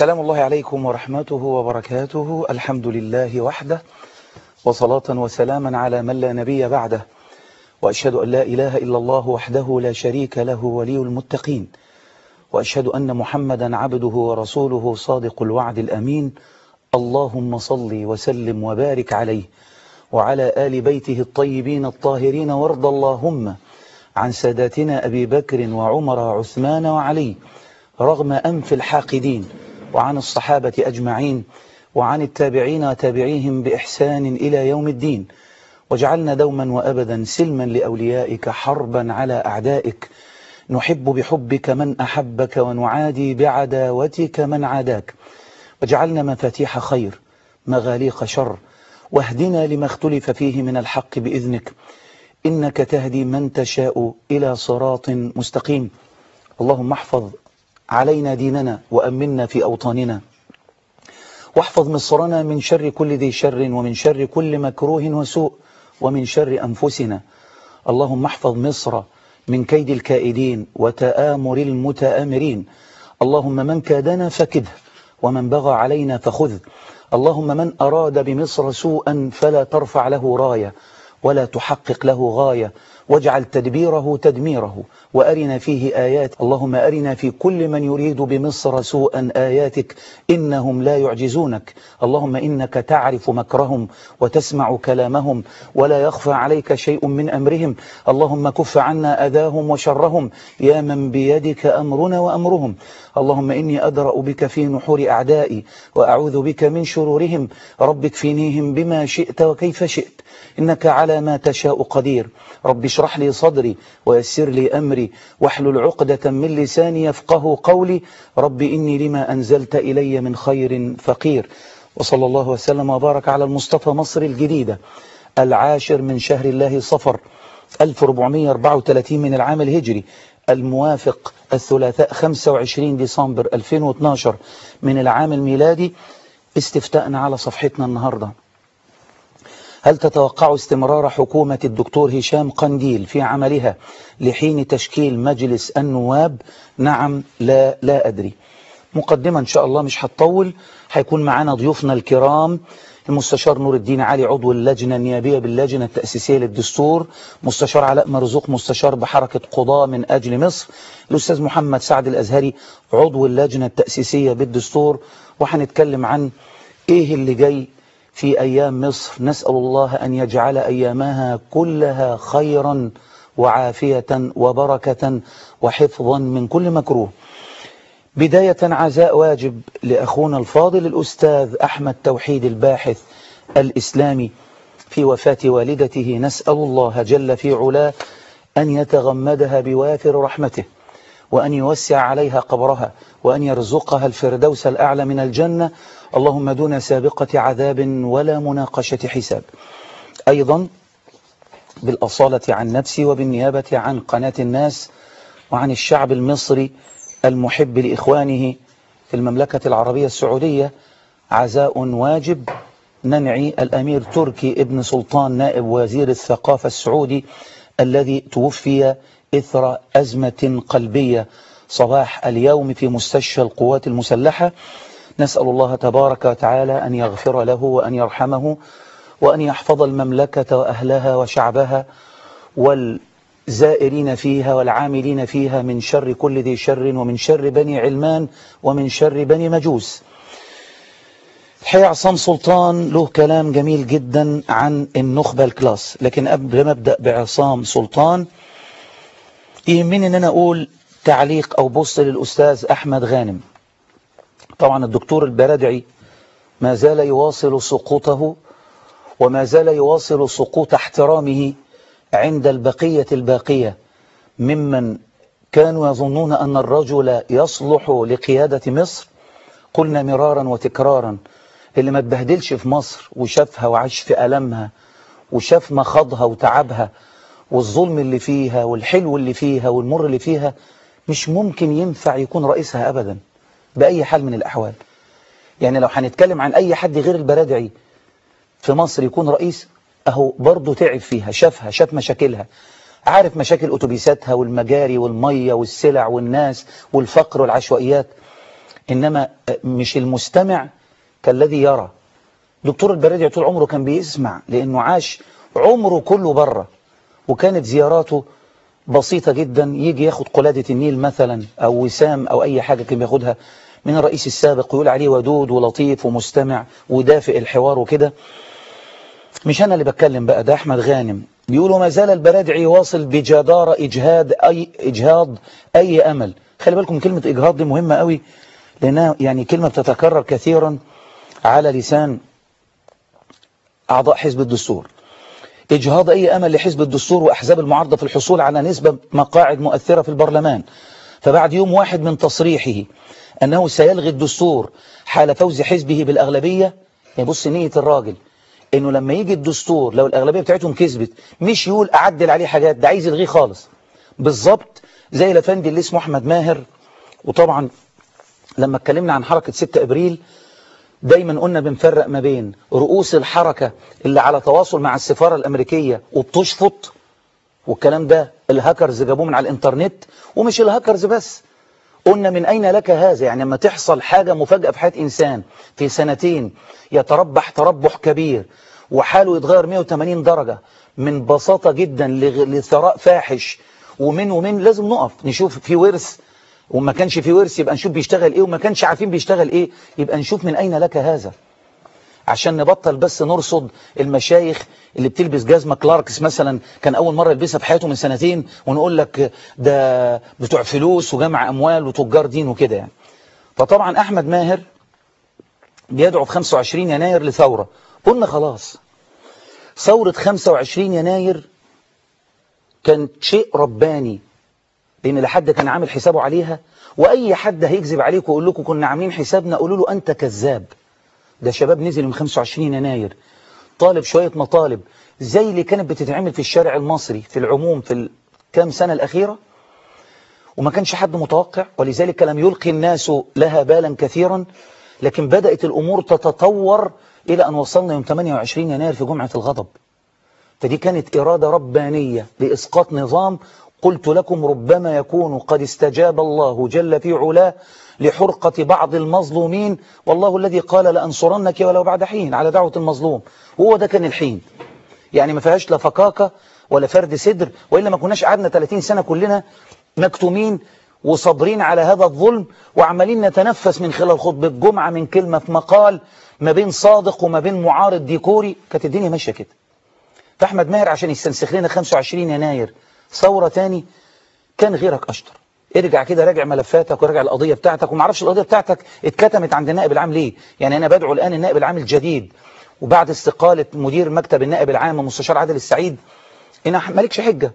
سلام الله عليكم ورحمته وبركاته الحمد لله وحده وصلاة وسلاما على من لا نبي بعده وأشهد أن لا إله إلا الله وحده لا شريك له ولي المتقين وأشهد أن محمدا عبده ورسوله صادق الوعد الأمين اللهم صل وسلم وبارك عليه وعلى آل بيته الطيبين الطاهرين وارض اللهم عن ساداتنا أبي بكر وعمر وعثمان وعلي رغم أنف الحاقدين وعن الصحابة أجمعين وعن التابعين وتابعيهم بإحسان إلى يوم الدين واجعلنا دوما وأبدا سلما لأوليائك حربا على أعدائك نحب بحبك من أحبك ونعادي بعداوتك من عاداك واجعلنا مفاتيح خير مغاليق شر واهدنا لما اختلف فيه من الحق بإذنك إنك تهدي من تشاء إلى صراط مستقيم اللهم احفظ علينا ديننا وأمنا في أوطاننا واحفظ مصرنا من شر كل ذي شر ومن شر كل مكروه وسوء ومن شر أنفسنا اللهم احفظ مصر من كيد الكائدين وتآمر المتآمرين اللهم من كادنا فكده ومن بغى علينا فخذ اللهم من أراد بمصر سوءا فلا ترفع له راية ولا تحقق له غاية واجعل تدبيره تدميره وأرنا فيه آيات اللهم أرنا في كل من يريد بمصر سوءا آياتك إنهم لا يعجزونك اللهم إنك تعرف مكرهم وتسمع كلامهم ولا يخفى عليك شيء من أمرهم اللهم كف عنا أذاهم وشرهم يا من بيدك أمرنا وأمرهم اللهم إني أدرأ بك في نحور أعدائي وأعوذ بك من شرورهم رب اكفنيهم بما شئت وكيف شئت إنك على ما تشاء قدير رب اشرح لي صدري ويسر لي أمري واحلل عقدة من لساني يفقه قولي رب إني لما أنزلت إلي من خير فقير وصلى الله وسلم وبارك على المصطفى مصر الجديدة العاشر من شهر الله صفر 1434 من العام الهجري الموافق الثلاثاء 25 ديسمبر 2012 من العام الميلادي استفتاءنا على صفحتنا النهارده هل تتوقع استمرار حكومة الدكتور هشام قنديل في عملها لحين تشكيل مجلس النواب نعم لا لا أدري مقدمة إن شاء الله مش هتطول هيكون معنا ضيوفنا الكرام المستشار نور الدين علي عضو اللجنة النيابية باللجنة التأسيسية للدستور مستشار علاء مرزوق مستشار بحركة قضاء من أجل مصر الأستاذ محمد سعد الأزهري عضو اللجنة التأسيسية بالدستور وهنتكلم عن إيه اللي جاي في أيام مصر نسأل الله أن يجعل أيامها كلها خيرا وعافية وبركة وحفظا من كل مكروه بداية عزاء واجب لأخونا الفاضل الأستاذ أحمد توحيد الباحث الإسلامي في وفاة والدته نسأل الله جل في علاه أن يتغمدها بوافر رحمته وأن يوسع عليها قبرها وأن يرزقها الفردوس الأعلى من الجنة اللهم دون سابقة عذاب ولا مناقشة حساب أيضا بالأصالة عن نفسي وبالنيابة عن قناة الناس وعن الشعب المصري المحب لإخوانه في المملكة العربية السعودية عزاء واجب ننعي الأمير تركي ابن سلطان نائب وزير الثقافة السعودي الذي توفي إثر أزمة قلبية صباح اليوم في مستشفى القوات المسلحة نسأل الله تبارك وتعالى أن يغفر له وأن يرحمه وأن يحفظ المملكة وأهلها وشعبها والزائرين فيها والعاملين فيها من شر كل ذي شر ومن شر بني علمان ومن شر بني مجوس الحقيقة عصام سلطان له كلام جميل جدا عن النخبة الكلاس لكن قبل ما أبدأ بعصام سلطان يهمني أن أنا أقول تعليق أو بص للأستاذ أحمد غانم طبعا الدكتور البرادعي ما زال يواصل سقوطه وما زال يواصل سقوط احترامه عند البقية الباقية ممن كانوا يظنون أن الرجل يصلح لقيادة مصر قلنا مرارا وتكرارا اللي ما تبهدلش في مصر وشافها وعاش في ألمها وشاف مخاضها وتعبها والظلم اللي فيها والحلو اللي فيها والمر اللي فيها مش ممكن ينفع يكون رئيسها أبدا بأي حال من الأحوال يعني لو هنتكلم عن أي حد غير البرادعي في مصر يكون رئيس أهو برضه تعب فيها شافها شاف مشاكلها عارف مشاكل أتوبيساتها والمجاري والمية والسلع والناس والفقر والعشوائيات إنما مش المستمع كالذي يرى دكتور البرادعي طول عمره كان بيسمع لأنه عاش عمره كله بره وكانت زياراته بسيطة جدا يجي ياخد قلادة النيل مثلا أو وسام أو أي حاجة كان بياخدها من الرئيس السابق ويقول عليه ودود ولطيف ومستمع ودافئ الحوار وكده مش أنا اللي بتكلم بقى ده أحمد غانم بيقولوا ما زال البرادعي يواصل بجدارة إجهاد أي إجهاض أي أمل خلي بالكم كلمة إجهاض دي مهمة قوي لأنها يعني كلمة بتتكرر كثيرا على لسان أعضاء حزب الدستور إجهاض أي أمل لحزب الدستور وأحزاب المعارضة في الحصول على نسبة مقاعد مؤثرة في البرلمان فبعد يوم واحد من تصريحه أنه سيلغي الدستور حال فوز حزبه بالأغلبية يبص نية الراجل انه لما يجي الدستور لو الاغلبيه بتاعتهم كسبت مش يقول اعدل عليه حاجات ده عايز يلغيه خالص بالظبط زي الافندي اللي اسمه احمد ماهر وطبعا لما اتكلمنا عن حركه 6 ابريل دايما قلنا بنفرق ما بين رؤوس الحركه اللي على تواصل مع السفاره الامريكيه وبتشفط والكلام ده الهاكرز جابوه من على الانترنت ومش الهاكرز بس قلنا من أين لك هذا يعني لما تحصل حاجة مفاجأة في حياة إنسان في سنتين يتربح تربح كبير وحاله يتغير 180 درجة من بساطة جدا لثراء فاحش ومن ومن لازم نقف نشوف في ورث وما كانش في ورث يبقى نشوف بيشتغل ايه وما كانش عارفين بيشتغل ايه يبقى نشوف من أين لك هذا عشان نبطل بس نرصد المشايخ اللي بتلبس جزمة كلاركس مثلا كان أول مرة يلبسها في حياته من سنتين ونقول لك ده بتوع فلوس وجمع أموال وتجار دين وكده يعني فطبعا أحمد ماهر بيدعو في 25 يناير لثورة قلنا خلاص ثورة 25 يناير كان شيء رباني لأن لحد كان عامل حسابه عليها وأي حد هيكذب عليكم ويقول لكم كنا عاملين حسابنا قولوا له أنت كذاب ده شباب نزل من 25 يناير طالب شوية مطالب زي اللي كانت بتتعمل في الشارع المصري في العموم في الكام سنة الأخيرة وما كانش حد متوقع ولذلك لم يلقي الناس لها بالا كثيرا لكن بدأت الأمور تتطور إلى أن وصلنا يوم 28 يناير في جمعة الغضب فدي كانت إرادة ربانية لإسقاط نظام قلت لكم ربما يكون قد استجاب الله جل في علاه لحرقة بعض المظلومين والله الذي قال لأنصرنك ولو بعد حين على دعوة المظلوم وهو ده كان الحين يعني ما فيهاش لا فكاكة ولا فرد صدر وإلا ما كناش قعدنا 30 سنة كلنا مكتومين وصابرين على هذا الظلم وعمالين نتنفس من خلال خطبة جمعة من كلمة في مقال ما بين صادق وما بين معارض ديكوري كانت الدنيا ماشية كده فأحمد ماهر عشان يستنسخ لنا 25 يناير ثورة تاني كان غيرك أشطر ارجع كده راجع ملفاتك وراجع القضية بتاعتك وما اعرفش القضية بتاعتك اتكتمت عند النائب العام ليه يعني أنا بدعو الآن النائب العام الجديد وبعد استقالة مدير مكتب النائب العام المستشار عادل السعيد إن مالكش حجة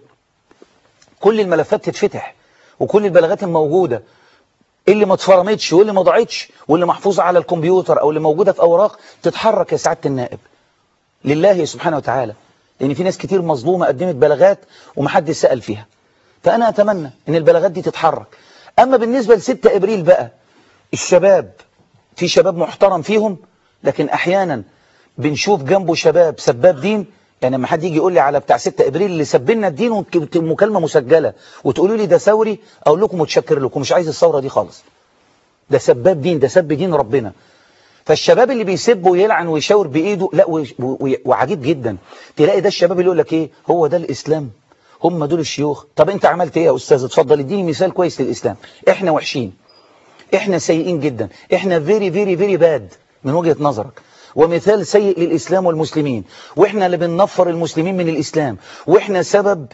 كل الملفات تتفتح وكل البلاغات الموجودة اللي ما اتفرمتش واللي ما ضاعتش واللي محفوظة على الكمبيوتر أو اللي موجودة في أوراق تتحرك يا سعادة النائب لله سبحانه وتعالى لأن في ناس كتير مظلومة قدمت بلاغات ومحدش سأل فيها فأنا أتمنى أن البلاغات دي تتحرك أما بالنسبة لستة إبريل بقى الشباب في شباب محترم فيهم لكن أحيانا بنشوف جنبه شباب سباب دين يعني لما حد يجي يقول لي على بتاع 6 ابريل اللي سبنا الدين ومكالمه مسجله وتقولوا لي ده ثوري اقول لكم متشكر لكم مش عايز الثوره دي خالص ده سباب دين ده سب دين ربنا فالشباب اللي بيسب ويلعن ويشاور بايده لا وعجيب جدا تلاقي ده الشباب اللي يقول لك ايه هو ده الاسلام هم دول الشيوخ طب انت عملت ايه يا استاذ اتفضل اديني مثال كويس للاسلام احنا وحشين احنا سيئين جدا احنا فيري فيري فيري باد من وجهة نظرك ومثال سيء للإسلام والمسلمين وإحنا اللي بننفر المسلمين من الإسلام وإحنا سبب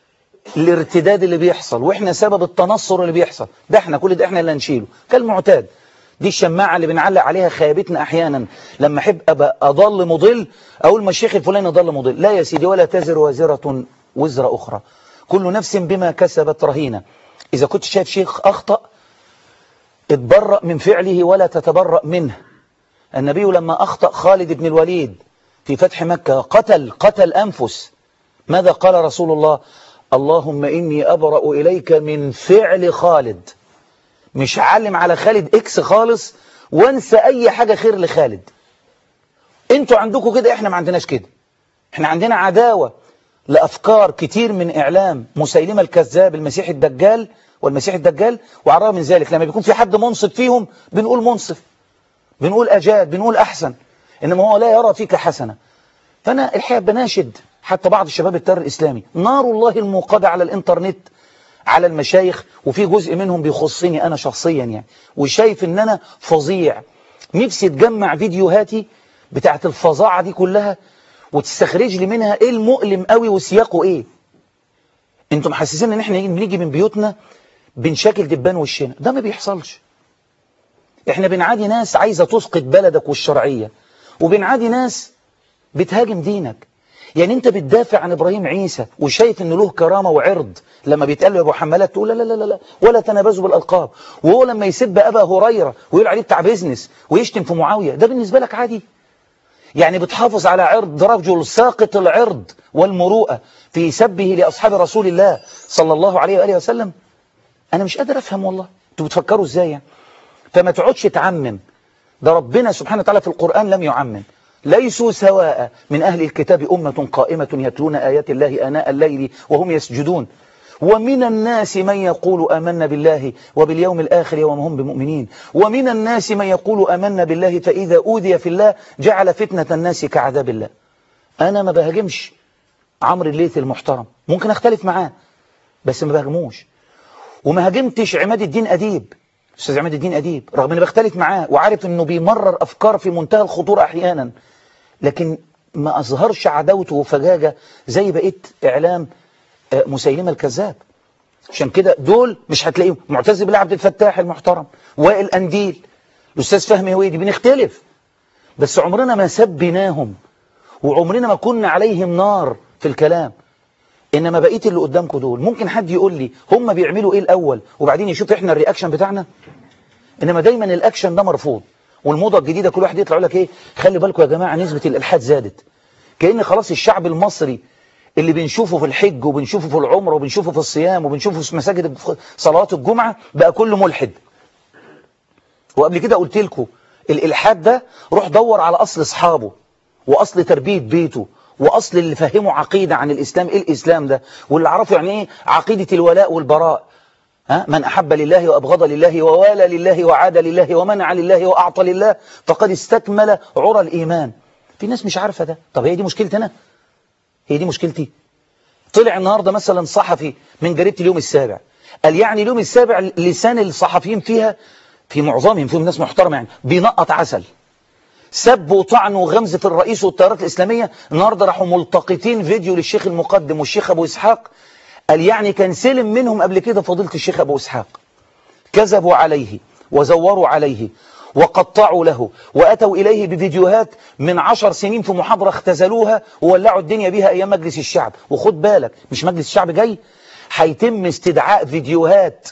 الارتداد اللي بيحصل وإحنا سبب التنصر اللي بيحصل ده إحنا كل ده إحنا اللي هنشيله كالمعتاد دي الشماعة اللي بنعلق عليها خيابتنا أحيانا لما أحب أبقى أضل مضل أقول ما الشيخ الفلاني ضل مضل لا يا سيدي ولا تزر وازرة وزر أخرى كل نفس بما كسبت رهينة إذا كنت شايف شيخ أخطأ اتبرأ من فعله ولا تتبرأ منه النبي لما أخطأ خالد بن الوليد في فتح مكة قتل قتل أنفس ماذا قال رسول الله اللهم إني أبرأ إليك من فعل خالد مش علم على خالد إكس خالص وانسى أي حاجة خير لخالد انتوا عندكم كده احنا ما عندناش كده احنا عندنا عداوة لأفكار كتير من إعلام مسيلمة الكذاب المسيح الدجال والمسيح الدجال وعلى الرغم من ذلك لما بيكون في حد منصف فيهم بنقول منصف بنقول أجاد بنقول أحسن إنما هو لا يرى فيك حسنة فأنا الحقيقة بناشد حتى بعض الشباب التيار الإسلامي نار الله الموقدة على الإنترنت على المشايخ وفي جزء منهم بيخصني أنا شخصيا يعني وشايف إن أنا فظيع نفسي تجمع فيديوهاتي بتاعت الفظاعة دي كلها وتستخرج لي منها ايه المؤلم قوي وسياقه ايه انتوا محسسين ان احنا بنيجي من بيوتنا بنشاكل دبان وشنا ده ما بيحصلش احنا بنعادي ناس عايزة تسقط بلدك والشرعية وبنعادي ناس بتهاجم دينك يعني انت بتدافع عن ابراهيم عيسى وشايف انه له كرامة وعرض لما بيتقال له يا ابو حمالات تقول لا لا لا لا ولا تنابزوا بالالقاب وهو لما يسب ابا هريرة ويقول عليه بتاع بيزنس ويشتم في معاوية ده بالنسبة لك عادي يعني بتحافظ على عرض رجل ساقط العرض والمروءة في سبه لأصحاب رسول الله صلى الله عليه وآله وسلم أنا مش قادر أفهم والله أنتوا بتفكروا إزاي يعني فما تقعدش تعمم ده ربنا سبحانه وتعالى في القرآن لم يعمم ليسوا سواء من أهل الكتاب أمة قائمة يتلون آيات الله آناء الليل وهم يسجدون ومن الناس من يقول آمنا بالله وباليوم الآخر وما هم بمؤمنين ومن الناس من يقول آمنا بالله فإذا أوذي في الله جعل فتنة الناس كعذاب الله أنا ما بهاجمش عمرو الليثي المحترم ممكن أختلف معاه بس ما بهاجموش وما هاجمتش عماد الدين أديب أستاذ عماد الدين أديب رغم أني بختلف معاه وعارف أنه بيمرر أفكار في منتهى الخطورة أحيانا لكن ما أظهرش عداوته وفجاجة زي بقية إعلام مسيلمة الكذاب عشان كده دول مش هتلاقيهم معتز بالله عبد الفتاح المحترم وائل أنديل الأستاذ فهمي هويدي بنختلف بس عمرنا ما سبناهم وعمرنا ما كنا عليهم نار في الكلام إنما بقية اللي قدامكم دول ممكن حد يقول لي هم بيعملوا إيه الأول وبعدين يشوف إحنا الرياكشن بتاعنا إنما دايما الأكشن ده مرفوض والموضة الجديدة كل واحد يطلع لك إيه خلي بالكم يا جماعة نسبة الإلحاد زادت كأن خلاص الشعب المصري اللي بنشوفه في الحج وبنشوفه في العمرة وبنشوفه في الصيام وبنشوفه في مساجد صلوات الجمعة بقى كله ملحد وقبل كده قلت لكم الإلحاد ده روح دور على أصل أصحابه وأصل تربية بيته وأصل اللي فهموا عقيدة عن الإسلام إيه الإسلام ده واللي عرفوا يعني إيه عقيدة الولاء والبراء ها من أحب لله وأبغض لله ووالى لله وعاد لله ومنع لله وأعطى لله فقد استكمل عرى الإيمان في ناس مش عارفة ده طب هي دي مشكلتي أنا هي دي مشكلتي طلع النهاردة مثلا صحفي من جريدة اليوم السابع قال يعني اليوم السابع لسان الصحفيين فيها في معظمهم فيهم ناس محترمة يعني بينقط عسل سب وطعن وغمز في الرئيس والتيارات الإسلامية النهاردة راحوا ملتقطين فيديو للشيخ المقدم والشيخ أبو إسحاق قال يعني كان سلم منهم قبل كده فضيلة الشيخ أبو إسحاق كذبوا عليه وزوروا عليه وقطعوا له وأتوا إليه بفيديوهات من عشر سنين في محاضرة اختزلوها وولعوا الدنيا بيها أيام مجلس الشعب وخد بالك مش مجلس الشعب جاي هيتم استدعاء فيديوهات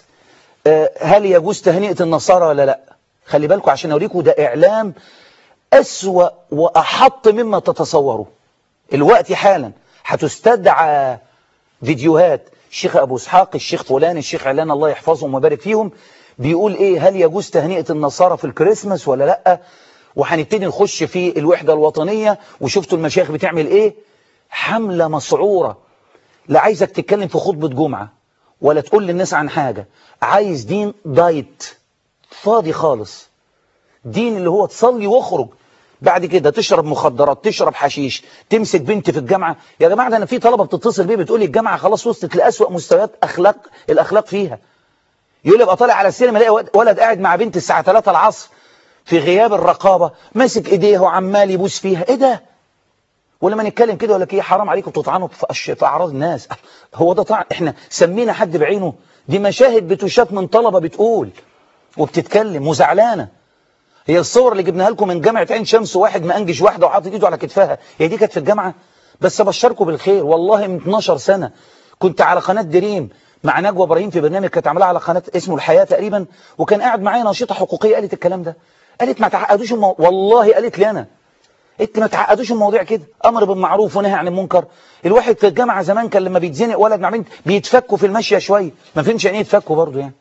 هل يجوز تهنئة النصارى ولا لا خلي بالكم عشان أوريكم ده إعلام أسوأ وأحط مما تتصوروا الوقت حالا هتستدعى فيديوهات الشيخ أبو إسحاق الشيخ فلان الشيخ علان الله يحفظهم ويبارك فيهم بيقول ايه هل يجوز تهنئة النصارى في الكريسماس ولا لا وهنبتدي نخش في الوحدة الوطنية وشفتوا المشايخ بتعمل ايه حملة مسعورة لا عايزك تتكلم في خطبة جمعة ولا تقول للناس عن حاجة عايز دين دايت فاضي خالص دين اللي هو تصلي واخرج بعد كده تشرب مخدرات تشرب حشيش تمسك بنت في الجامعة يا جماعة ده انا في طلبة بتتصل بيه بتقول لي الجامعة خلاص وصلت لأسوأ مستويات أخلاق الأخلاق فيها يقول لي ابقى طالع على السينما الاقي ولد قاعد مع بنت الساعة 3 العصر في غياب الرقابة ماسك ايديها وعمال يبوس فيها ايه ده ولما نتكلم كده ولا ايه حرام عليكم تطعنوا في, في اعراض الناس هو ده طعن احنا سمينا حد بعينه دي مشاهد بتشاف من طلبة بتقول وبتتكلم وزعلانة هي الصور اللي جبناها لكم من جامعة عين شمس واحد مأنجش واحدة وحاطط ايده على كتفها هي دي كانت في الجامعة بس ابشركم بالخير والله من 12 سنة كنت على قناة دريم مع نجوى ابراهيم في برنامج كانت عاملاه على قناه اسمه الحياه تقريبا وكان قاعد معايا نشيطه حقوقيه قالت الكلام ده قالت ما تعقدوش المو... والله قالت لي انا انت ما تعقدوش المواضيع كده امر بالمعروف ونهي عن المنكر الواحد في الجامعه زمان كان لما بيتزنق ولد مع بنت بيتفكوا في المشيه شويه ما فهمش يعني ايه يتفكوا برضه يعني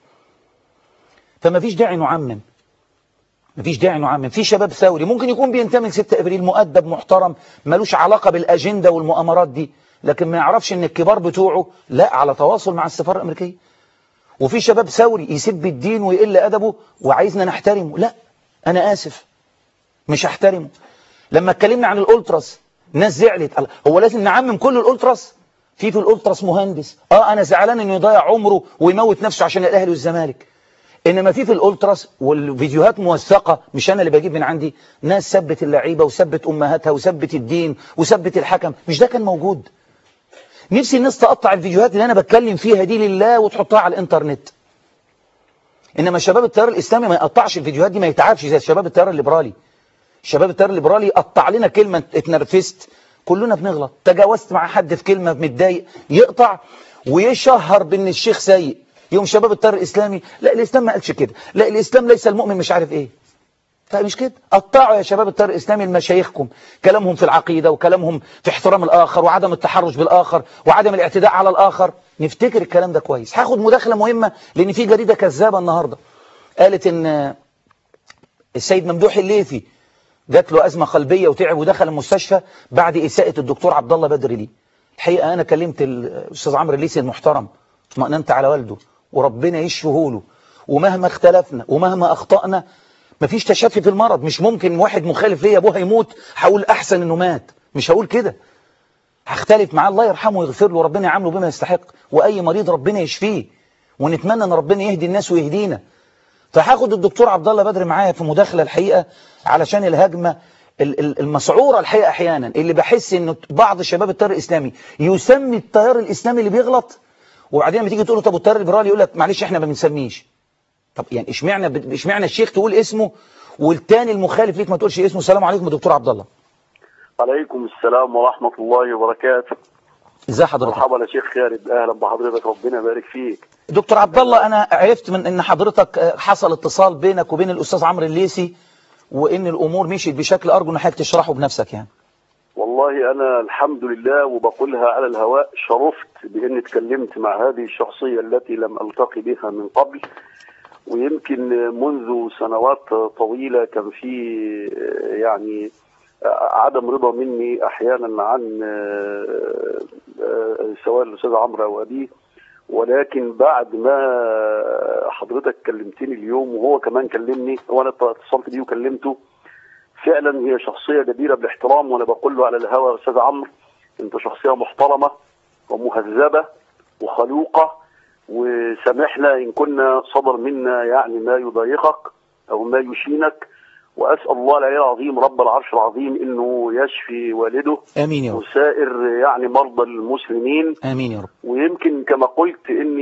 فما فيش داعي نعمم ما فيش داعي نعمم في شباب ثوري ممكن يكون بينتمي ل 6 ابريل مؤدب محترم ملوش علاقه بالاجنده والمؤامرات دي لكن ما يعرفش ان الكبار بتوعه لا على تواصل مع السفارة الأمريكية وفي شباب ثوري يسب الدين ويقل أدبه وعايزنا نحترمه لا أنا آسف مش هحترمه لما اتكلمنا عن الألتراس الناس زعلت الله، هو لازم نعمم كل الألتراس في في الألتراس مهندس اه أنا زعلان إنه يضيع عمره ويموت نفسه عشان الأهلي والزمالك إنما في في الألتراس والفيديوهات موثقة مش أنا اللي بجيب من عندي ناس سبت اللعيبة وسبت أمهاتها وسبت الدين وسبت الحكم مش ده كان موجود نفسي الناس تقطع الفيديوهات اللي أنا بتكلم فيها دي لله وتحطها على الإنترنت إنما شباب التيار الإسلامي ما يقطعش الفيديوهات دي ما يتعبش زي شباب التيار الليبرالي شباب التيار الليبرالي قطع لنا كلمة اتنرفزت كلنا بنغلط تجاوزت مع حد في كلمة متضايق يقطع ويشهر بان الشيخ سيء يوم شباب التيار الاسلامي لا الاسلام ما قالش كده لا الاسلام ليس المؤمن مش عارف ايه فمش كده قطعوا يا شباب التيار الاسلامي لمشايخكم كلامهم في العقيدة وكلامهم في احترام الاخر وعدم التحرش بالاخر وعدم الاعتداء على الاخر نفتكر الكلام ده كويس هاخد مداخلة مهمة لان في جريدة كذابة النهاردة قالت ان السيد ممدوح الليثي جات له أزمة قلبية وتعب ودخل المستشفى بعد إساءة الدكتور عبد الله بدر ليه الحقيقة أنا كلمت الأستاذ عمرو الليثي المحترم اطمأننت على والده وربنا يشفيه له ومهما اختلفنا ومهما أخطأنا مفيش تشفي في المرض مش ممكن واحد مخالف ليا أبوه يموت هقول أحسن إنه مات مش هقول كده هختلف معاه الله يرحمه ويغفر له ربنا يعامله بما يستحق وأي مريض ربنا يشفيه ونتمنى أن ربنا يهدي الناس ويهدينا فهاخد الدكتور عبد الله بدر معايا في مداخله الحقيقه علشان الهجمه المسعوره الحقيقه احيانا اللي بحس ان بعض شباب التيار الاسلامي يسمي التيار الاسلامي اللي بيغلط وبعدين لما تيجي تقول له طب التيار الليبرالي يقول لك معلش احنا ما بنسميش طب يعني اشمعنى اشمعنى الشيخ تقول اسمه والتاني المخالف ليك ما تقولش اسمه السلام عليكم يا دكتور عبد الله عليكم السلام ورحمه الله وبركاته ازي حضرتك مرحبا يا شيخ خالد اهلا بحضرتك ربنا يبارك فيك دكتور عبد الله انا عرفت من ان حضرتك حصل اتصال بينك وبين الاستاذ عمرو الليثي وان الامور مشيت بشكل ارجو ان حضرتك تشرحه بنفسك يعني والله انا الحمد لله وبقولها على الهواء شرفت باني اتكلمت مع هذه الشخصيه التي لم التقي بها من قبل ويمكن منذ سنوات طويله كان في يعني عدم رضا مني احيانا عن سواء الاستاذ عمرو او ابيه ولكن بعد ما حضرتك كلمتني اليوم وهو كمان كلمني وانا اتصلت بيه وكلمته فعلا هي شخصيه جديره بالاحترام وانا بقول له على الهوا يا استاذ عمرو انت شخصيه محترمه ومهذبه وخلوقه وسامحنا ان كنا صدر منا يعني ما يضايقك او ما يشينك واسال الله العلي العظيم رب العرش العظيم انه يشفي والده امين يا رب وسائر يعني مرضى المسلمين امين يا رب ويمكن كما قلت ان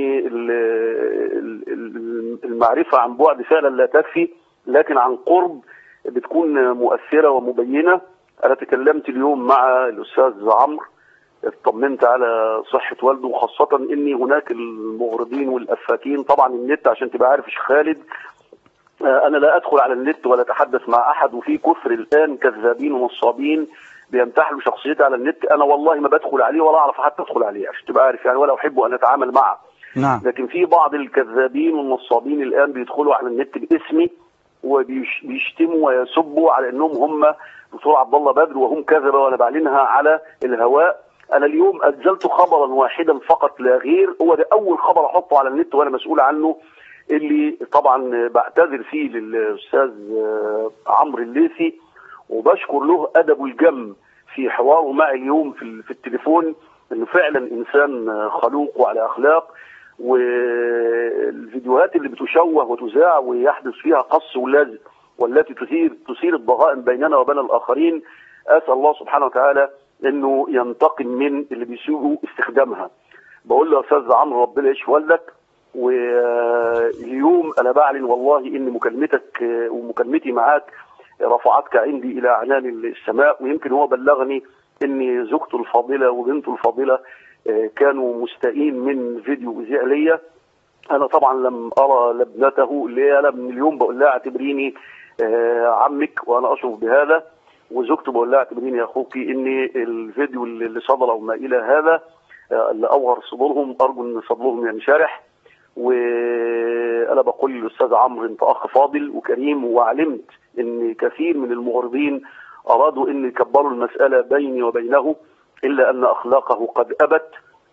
المعرفه عن بعد فعلا لا تكفي لكن عن قرب بتكون مؤثره ومبينه انا تكلمت اليوم مع الاستاذ عمرو اطمنت على صحه والده وخاصه ان هناك المغرضين والافاكين طبعا النت عشان تبقى عارف يا شيخ خالد انا لا ادخل على النت ولا اتحدث مع احد وفي كفر الان كذابين ونصابين بيمتحنوا شخصيتي على النت انا والله ما بدخل عليه ولا اعرف حتى ادخل عليه عشان تبقى عارف يعني ولا احب ان اتعامل معه نعم لكن في بعض الكذابين والنصابين الان بيدخلوا على النت باسمي وبيشتموا ويسبوا على انهم هم دكتور عبد الله بدر وهم كذبه وانا بعلنها على الهواء انا اليوم انزلت خبرا واحدا فقط لا غير هو ده اول خبر احطه على النت وانا مسؤول عنه اللي طبعا بعتذر فيه للاستاذ عمرو الليثي وبشكر له ادبه الجم في حواره معي اليوم في, في التليفون انه فعلا انسان خلوق وعلى اخلاق والفيديوهات اللي بتشوه وتذاع ويحدث فيها قص ولزق والتي تثير تثير الضغائن بيننا وبين الاخرين اسال الله سبحانه وتعالى انه ينتقم من اللي بيسوءوا استخدامها بقول له يا استاذ عمرو ربنا يشفي والدك واليوم انا بعلن والله ان مكالمتك ومكالمتي معاك رفعتك عندي الى اعنان السماء ويمكن هو بلغني ان زوجته الفاضله وبنته الفاضله كانوا مستائين من فيديو اذيع ليا انا طبعا لم ارى لابنته اللي هي انا من اليوم بقول لها اعتبريني عمك وانا اشرف بهذا وزوجته بقول لها اعتبريني يا اخوكي ان الفيديو اللي صدر او ما الى هذا اللي اوهر صدورهم ارجو ان صدرهم ينشرح وانا بقول للاستاذ عمرو انت اخ فاضل وكريم وعلمت ان كثير من المغرضين ارادوا ان يكبروا المساله بيني وبينه الا ان اخلاقه قد ابت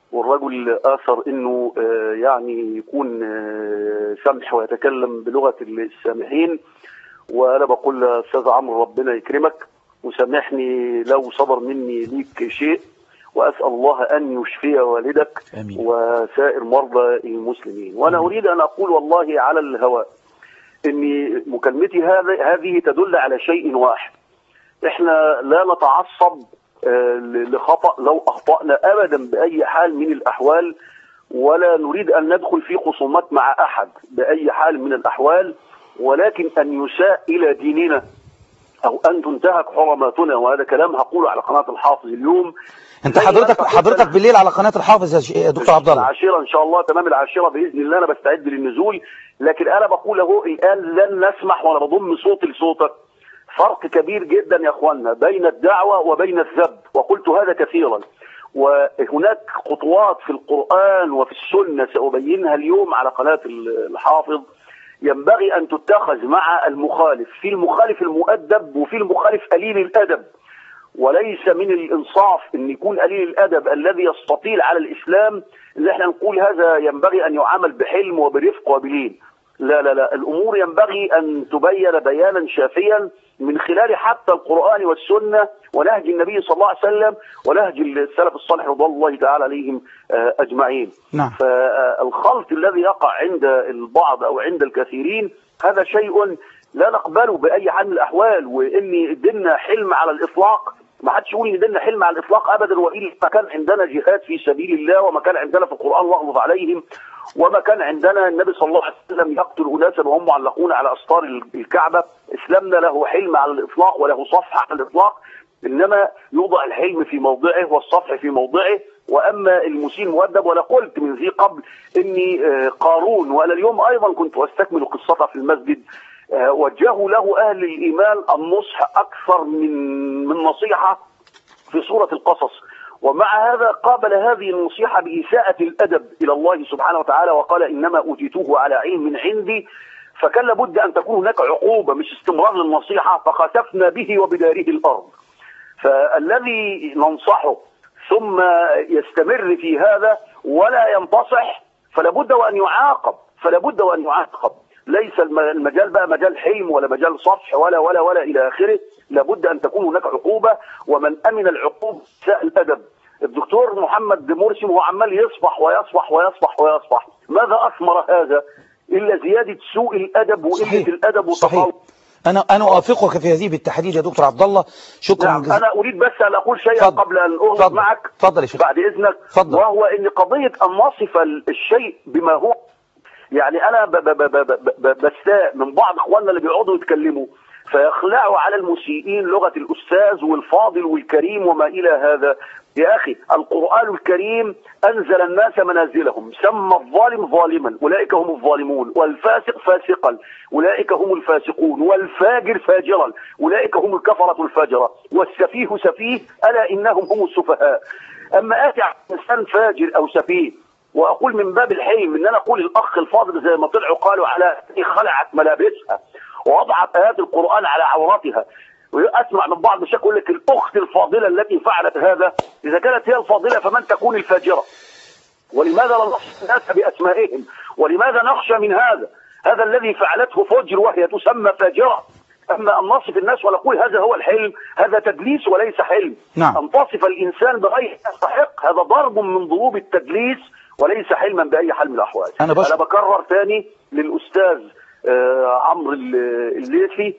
والرجل آثر إنه آه، يعني يكون آه، سمح ويتكلم بلغة السامحين وأنا بقول لأستاذ عمرو ربنا يكرمك وسامحني لو صدر مني ليك شيء وأسأل الله أن يشفي والدك آمين. وسائر مرضى المسلمين وأنا أريد أن أقول والله على الهواء إن مكالمتي هذا هذه تدل على شيء واحد احنا لا نتعصب آه، لخطأ لو أخطأنا أبدا بأي حال من الأحوال ولا نريد أن ندخل في خصومات مع أحد بأي حال من الأحوال ولكن أن يساء إلى ديننا أو أن تنتهك حرماتنا وهذا كلام هقوله على قناة الحافظ اليوم انت زي ما حضرتك قلت حضرتك بالليل على قناة الحافظ يا ش- يا دكتور عبد الله العاشرة إن شاء الله تمام العاشرة بإذن الله أنا بستعد للنزول لكن أنا بقول أهو الآن لن نسمح وأنا بضم صوتي لصوتك فرق كبير جدا يا أخوانا بين الدعوة وبين الذب وقلت هذا كثيرا وهناك خطوات في القرآن وفي السنة سأبينها اليوم على قناة الحافظ ينبغي أن تتخذ مع المخالف في المخالف المؤدب وفي المخالف قليل الأدب وليس من الانصاف ان يكون قليل الادب الذي يستطيل على الاسلام ان احنا نقول هذا ينبغي ان يعامل بحلم وبرفق وبلين لا لا لا الامور ينبغي ان تبين بيانا شافيا من خلال حتى القران والسنه ونهج النبي صلى الله عليه وسلم ونهج السلف الصالح رضوان الله تعالى عليهم آه، اجمعين نعم فالخلط الذي يقع عند البعض او عند الكثيرين هذا شيء لا نقبله باي حال من الاحوال وان ديننا حلم على الاطلاق ما حدش يقول ان ديننا حلم على الاطلاق ابدا والا ما كان عندنا جهاد في سبيل الله وما كان عندنا في القران واغلظ عليهم وما كان عندنا النبي صلى الله عليه وسلم يقتل اناسا وهم معلقون على استار الكعبه اسلامنا له حلم على الاطلاق وله صفح على الاطلاق انما يوضع الحلم في موضعه والصفح في موضعه واما المسيء المؤدب وانا قلت من ذي قبل اني آه، قارون وانا اليوم ايضا كنت استكمل قصتها في المسجد آه، وجهوا له اهل الايمان النصح اكثر من من نصيحه في سوره القصص ومع هذا قابل هذه النصيحه باساءه الادب الى الله سبحانه وتعالى وقال انما اوتيتوه على علم عندي فكان لابد ان تكون هناك عقوبه مش استمرار للنصيحه فخسفنا به وبداره الارض فالذي ننصحه ثم يستمر في هذا ولا ينتصح فلا بد وان يعاقب فلا بد وان يعاقب ليس الم- المجال بقى مجال حلم ولا مجال صفح ولا ولا ولا الى اخره لابد ان تكون هناك عقوبه ومن امن العقوبه ساء الادب الدكتور محمد مرسي هو عمال يصفح ويصفح ويصفح ويصفح ماذا اثمر هذا الا زياده سوء الادب وقله صحيح الادب صحيح وتفاوت انا انا اوافقك في هذه بالتحديد يا دكتور عبد الله شكرا نعم جزيلا انا اريد بس ان اقول شيئا اتفضل. قبل ان اغلق اتفضل. معك اتفضل يا شيخ بعد اذنك اتفضل. وهو ان قضيه ان نصف ال- الشيء بما هو يعني انا ب ب ب ب ب ب بستاء من بعض اخواننا اللي بيقعدوا يتكلموا فيخلعوا على المسيئين لغه الاستاذ والفاضل والكريم وما الى هذا يا اخي القران الكريم انزل الناس منازلهم سمى الظالم ظالما اولئك هم الظالمون والفاسق فاسقا اولئك هم الفاسقون والفاجر فاجرا اولئك هم الكفره الفجره والسفيه سفيه الا انهم هم السفهاء اما اتي على انسان فاجر او سفيه واقول من باب الحلم ان انا اقول الاخ الفاضل زي ما طلعوا قالوا على خلعت ملابسها ووضعت ايات القران على عوراتها واسمع من بعض الشيخ يقول لك الاخت الفاضله التي فعلت هذا اذا كانت هي الفاضله فمن تكون الفاجره ولماذا لا نخشى الناس باسمائهم ولماذا نخشى من هذا هذا الذي فعلته فجر وهي تسمى فاجره اما ان نصف الناس ونقول هذا هو الحلم هذا تدليس وليس حلم نعم. ان تصف الانسان بغير ما يستحق هذا ضرب من ضروب التدليس وليس حلما باي حال من الاحوال أنا بشكر- انا بكرر ثاني للاستاذ آه، عمرو ال- الليثي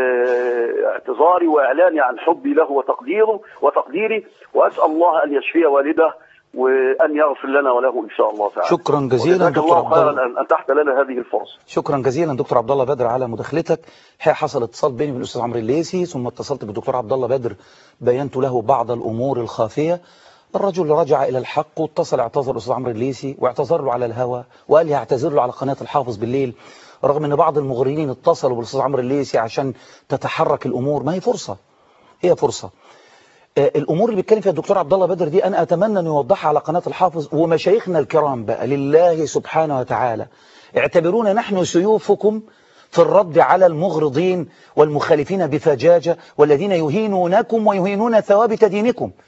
آه، اعتذاري واعلاني عن حبي له وتقديره وتقديري واسال الله ان يشفي والده وان يغفر لنا وله ان شاء الله تعالى شكرا جزيلا وجزاك دكتور الله عبد الله. خيرا ان اتحت لنا هذه الفرصه شكرا جزيلا دكتور عبد الله بدر على مداخلتك الحقيقه حصل اتصال بيني وبين الاستاذ عمرو الليثي ثم اتصلت بالدكتور عبد الله بدر بينت له بعض الامور الخافيه الرجل رجع الى الحق واتصل اعتذر الاستاذ عمرو الليثي واعتذر له على الهوى وقال لي هعتذر له على قناه الحافظ بالليل رغم ان بعض المغريين اتصلوا بالاستاذ عمرو الليثي عشان تتحرك الامور ما هي فرصه هي فرصه آه، الامور اللي بيتكلم فيها الدكتور عبد الله بدر دي انا اتمنى انه يوضحها على قناه الحافظ ومشايخنا الكرام بقى لله سبحانه وتعالى اعتبرونا نحن سيوفكم في الرد على المغرضين والمخالفين بفجاجه والذين يهينونكم ويهينون ثوابت دينكم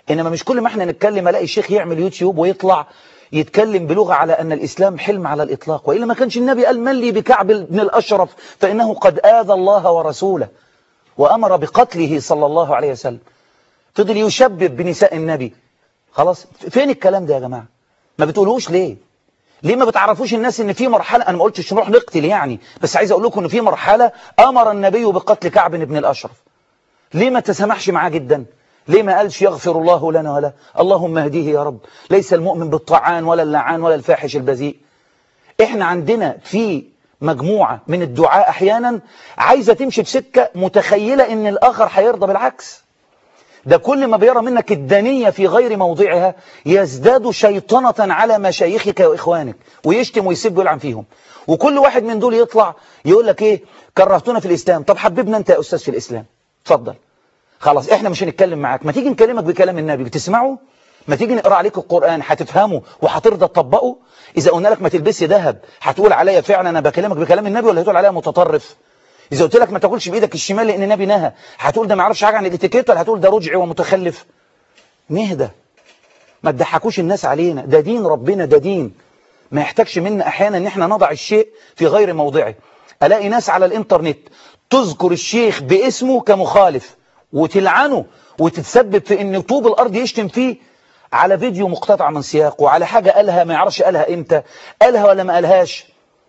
إنما مش كل ما احنا نتكلم ألاقي الشيخ يعمل يوتيوب ويطلع يتكلم بلغة على أن الإسلام حلم على الإطلاق وإلا ما كانش النبي قال من لي بكعب بن الأشرف فإنه قد آذى الله ورسوله وأمر بقتله صلى الله عليه وسلم فضل يشبب بنساء النبي خلاص فين الكلام ده يا جماعة ما بتقولوش ليه ليه ما بتعرفوش الناس ان في مرحلة انا ما قلتش نروح نقتل يعني بس عايز اقول لكم ان في مرحلة امر النبي بقتل كعب بن الاشرف ليه ما تسامحش معاه جدا ليه ما قالش يغفر الله لنا ولا اللهم اهديه يا رب ليس المؤمن بالطعان ولا اللعان ولا الفاحش البذيء احنا عندنا في مجموعة من الدعاء احيانا عايزة تمشي بسكة متخيلة ان الاخر هيرضى بالعكس ده كل ما بيرى منك الدنية في غير موضعها يزداد شيطنة على مشايخك وإخوانك ويشتم ويسب ويلعن فيهم وكل واحد من دول يطلع يقول لك ايه كرهتونا في الإسلام طب حببنا انت يا أستاذ في الإسلام اتفضل خلاص احنا مش هنتكلم معاك ما تيجي نكلمك بكلام النبي بتسمعه ما تيجي نقرأ عليك القرآن هتفهمه وهترضى تطبقه إذا قلنا لك ما تلبسي ذهب هتقول عليا فعلا أنا بكلمك بكلام النبي ولا هتقول عليا متطرف إذا قلت لك ما تاكلش بإيدك الشمال لأن النبي نهى هتقول ده ما يعرفش حاجة عن الاتيكيت ولا هتقول ده رجعي ومتخلف نهدى ما تضحكوش الناس علينا ده دين ربنا ده دين ما يحتاجش منا أحيانا إن احنا نضع الشيء في غير موضعه ألاقي ناس على الإنترنت تذكر الشيخ باسمه كمخالف وتلعنه وتتسبب في ان طوب الارض يشتم فيه على فيديو مقتطع من سياقه وعلى حاجة قالها ما يعرفش قالها امتى قالها ولا ما قالهاش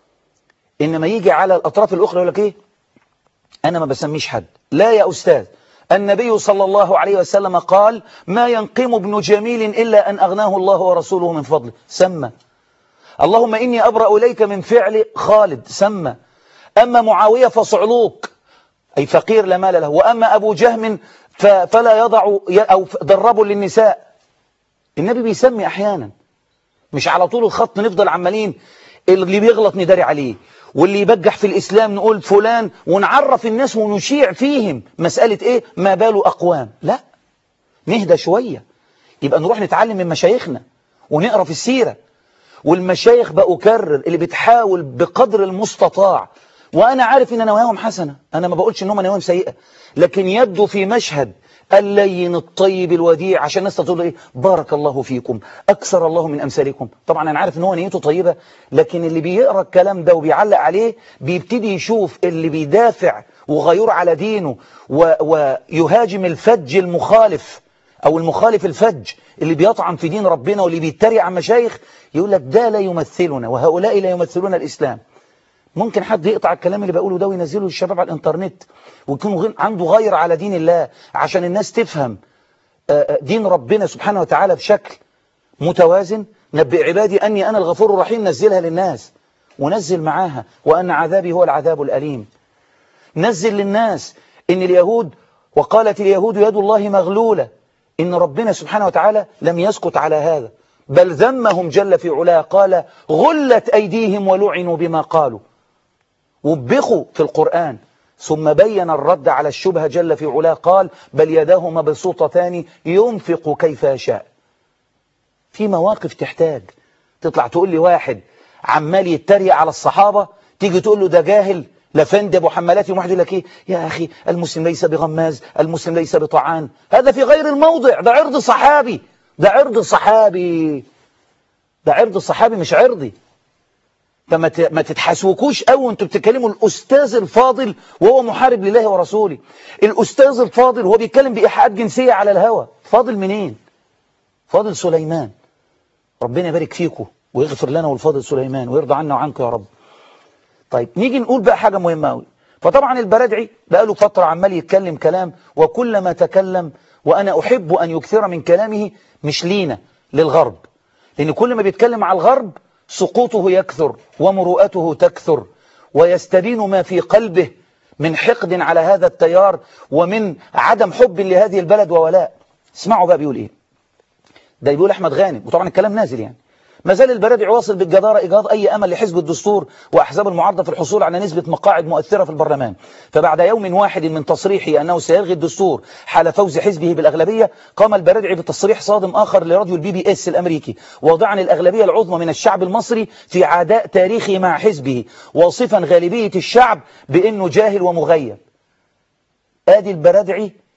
انما يجي على الاطراف الاخرى يقول لك ايه انا ما بسميش حد لا يا استاذ النبي صلى الله عليه وسلم قال ما ينقم ابن جميل إلا أن أغناه الله ورسوله من فضله سمى اللهم إني أبرأ إليك من فعل خالد سمى أما معاوية فصعلوك أي فقير لا مال له وأما أبو جهم فلا يضع أو درب للنساء النبي بيسمي أحيانا مش على طول الخط نفضل عمالين اللي بيغلط نداري عليه واللي يبجح في الإسلام نقول فلان ونعرف الناس ونشيع فيهم مسألة إيه ما باله أقوام لا نهدى شوية يبقى نروح نتعلم من مشايخنا ونقرأ في السيرة والمشايخ بأكرر اللي بتحاول بقدر المستطاع وأنا عارف إن نواياهم حسنة أنا ما بقولش إن هم نواياهم سيئة لكن يبدو في مشهد اللين الطيب الوديع عشان الناس تقول ايه بارك الله فيكم اكثر الله من امثالكم طبعا انا عارف ان هو نيته طيبه لكن اللي بيقرا الكلام ده وبيعلق عليه بيبتدي يشوف اللي بيدافع وغيور على دينه و... ويهاجم الفج المخالف او المخالف الفج اللي بيطعن في دين ربنا واللي بيتريق عن مشايخ يقول لك ده لا يمثلنا وهؤلاء لا يمثلون الاسلام ممكن حد يقطع الكلام اللي بقوله ده وينزله للشباب على الانترنت ويكون عنده غير على دين الله عشان الناس تفهم دين ربنا سبحانه وتعالى بشكل متوازن نبئ عبادي أني أنا الغفور الرحيم نزلها للناس ونزل معاها وأن عذابي هو العذاب الأليم نزل للناس إن اليهود وقالت اليهود يد الله مغلولة إن ربنا سبحانه وتعالى لم يسكت على هذا بل ذمهم جل في علاه قال غلت أيديهم ولعنوا بما قالوا وبخوا في القرآن ثم بين الرد على الشبهة جل في علاه قال بل يداه مبسوطتان ينفق كيف يشاء في مواقف تحتاج تطلع تقول لي واحد عمال يتريق على الصحابة تيجي تقول له ده جاهل لفند ابو حمالات يوم واحد يقول لك ايه يا اخي المسلم ليس بغماز المسلم ليس بطعان هذا في غير الموضع ده عرض صحابي ده عرض صحابي ده عرض صحابي مش عرضي فما ما تتحسوكوش قوي وانتوا بتتكلموا الاستاذ الفاضل وهو محارب لله ورسوله الاستاذ الفاضل وهو بيتكلم بايحاءات جنسيه على الهوى فاضل منين فاضل سليمان ربنا يبارك فيكم ويغفر لنا والفاضل سليمان ويرضى عنا وعنكم يا رب طيب نيجي نقول بقى حاجه مهمه قوي فطبعا البرادعي بقى له فتره عمال يتكلم كلام وكلما تكلم وانا احب ان يكثر من كلامه مش لينا للغرب لان كل ما بيتكلم على الغرب سقوطه يكثر ومروءته تكثر ويستبين ما في قلبه من حقد على هذا التيار ومن عدم حب لهذه البلد وولاء اسمعوا بقى بيقول ايه ده بيقول احمد غانم وطبعا الكلام نازل يعني ما زال البرادعي واصل بالجدارة إيجاد أي أمل لحزب الدستور وأحزاب المعارضة في الحصول على نسبة مقاعد مؤثرة في البرلمان فبعد يوم واحد من تصريحه أنه سيلغي الدستور حال فوز حزبه بالأغلبية قام البرادعي بتصريح صادم آخر لراديو البي بي اس الأمريكي واضعا الأغلبية العظمى من الشعب المصري في عداء تاريخي مع حزبه واصفا غالبية الشعب بأنه جاهل ومغيب آدي البرادعي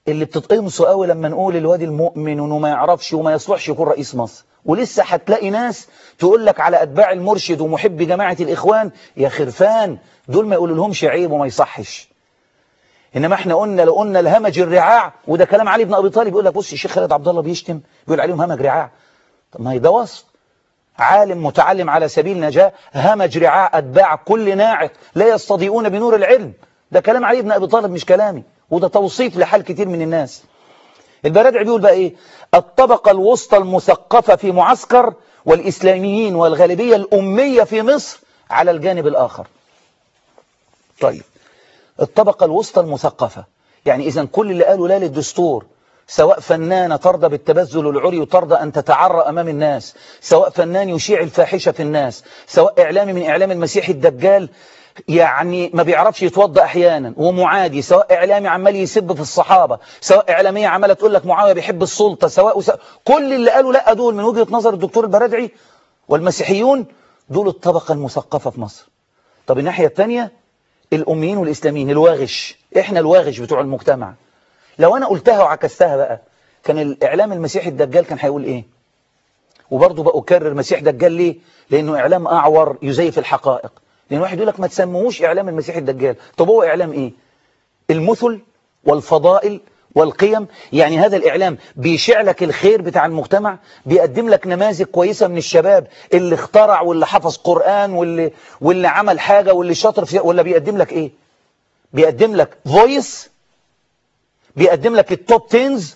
اللي بتتقمصوا قوي لما نقول الواد المؤمن وانه ما يعرفش وما يصلحش يكون رئيس مصر ولسه هتلاقي ناس تقول لك على اتباع المرشد ومحب جماعه الاخوان يا خرفان دول ما يقولوا لهمش عيب وما يصحش انما احنا قلنا لو قلنا الهمج الرعاع وده كلام علي بن ابي طالب يقول لك بص الشيخ خالد عبد الله بيشتم بيقول عليهم همج رعاع طب ما هي ده وصف عالم متعلم على سبيل نجاة همج رعاع أتباع كل ناعق لا يستضيئون بنور العلم ده كلام علي بن أبي طالب مش كلامي وده توصيف لحال كتير من الناس البرادعي بيقول بقى إيه الطبقة الوسطى المثقفة في معسكر والإسلاميين والغالبية الأمية في مصر على الجانب الآخر طيب الطبقة الوسطى المثقفة يعني إذا كل اللي قالوا لا للدستور سواء فنانة ترضى بالتبذل العري وترضى أن تتعرى أمام الناس سواء فنان يشيع الفاحشة في الناس سواء إعلامي من إعلام المسيح الدجال يعني ما بيعرفش يتوضى أحيانا ومعادي سواء إعلامي عمال يسب في الصحابة سواء إعلامية عمالة تقول لك معاوية بيحب السلطة سواء وسواء كل اللي قالوا لا دول من وجهة نظر الدكتور البرادعي والمسيحيون دول الطبقة المثقفة في مصر طب الناحية الثانية الأميين والإسلاميين الواغش إحنا الواغش بتوع المجتمع لو أنا قلتها وعكستها بقى كان الإعلام المسيحي الدجال كان هيقول إيه وبرضه بقى أكرر مسيح دجال ليه لأنه إعلام أعور يزيف الحقائق لأن واحد يقول لك ما تسموهوش إعلام المسيح الدجال طب هو إعلام إيه المثل والفضائل والقيم يعني هذا الإعلام بيشع لك الخير بتاع المجتمع بيقدم لك نماذج كويسة من الشباب اللي اخترع واللي حفظ قرآن واللي, واللي عمل حاجة واللي شاطر فيها ولا بيقدم لك إيه بيقدم لك فويس بيقدم لك التوب تينز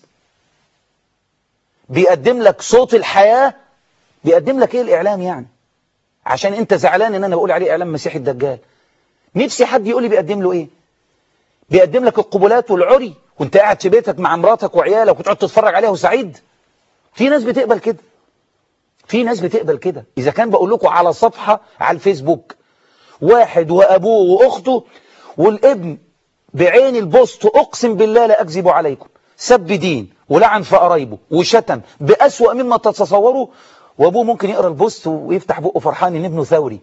بيقدم لك صوت الحياة بيقدم لك ايه الاعلام يعني عشان انت زعلان ان انا بقول عليه اعلام مسيحي الدجال نفسي حد يقول لي بيقدم له ايه بيقدم لك القبلات والعري وانت قاعد في بيتك مع مراتك وعيالك وتقعد تتفرج عليها وسعيد في ناس بتقبل كده في ناس بتقبل كده اذا كان بقول لكم على صفحة على الفيسبوك واحد وابوه واخته والابن بعين البوست اقسم بالله لا اكذب عليكم سب دين ولعن في قرايبه وشتم بأسوأ مما تتصوروا وابوه ممكن يقرا البوست ويفتح بقه فرحان ان ابنه ثوري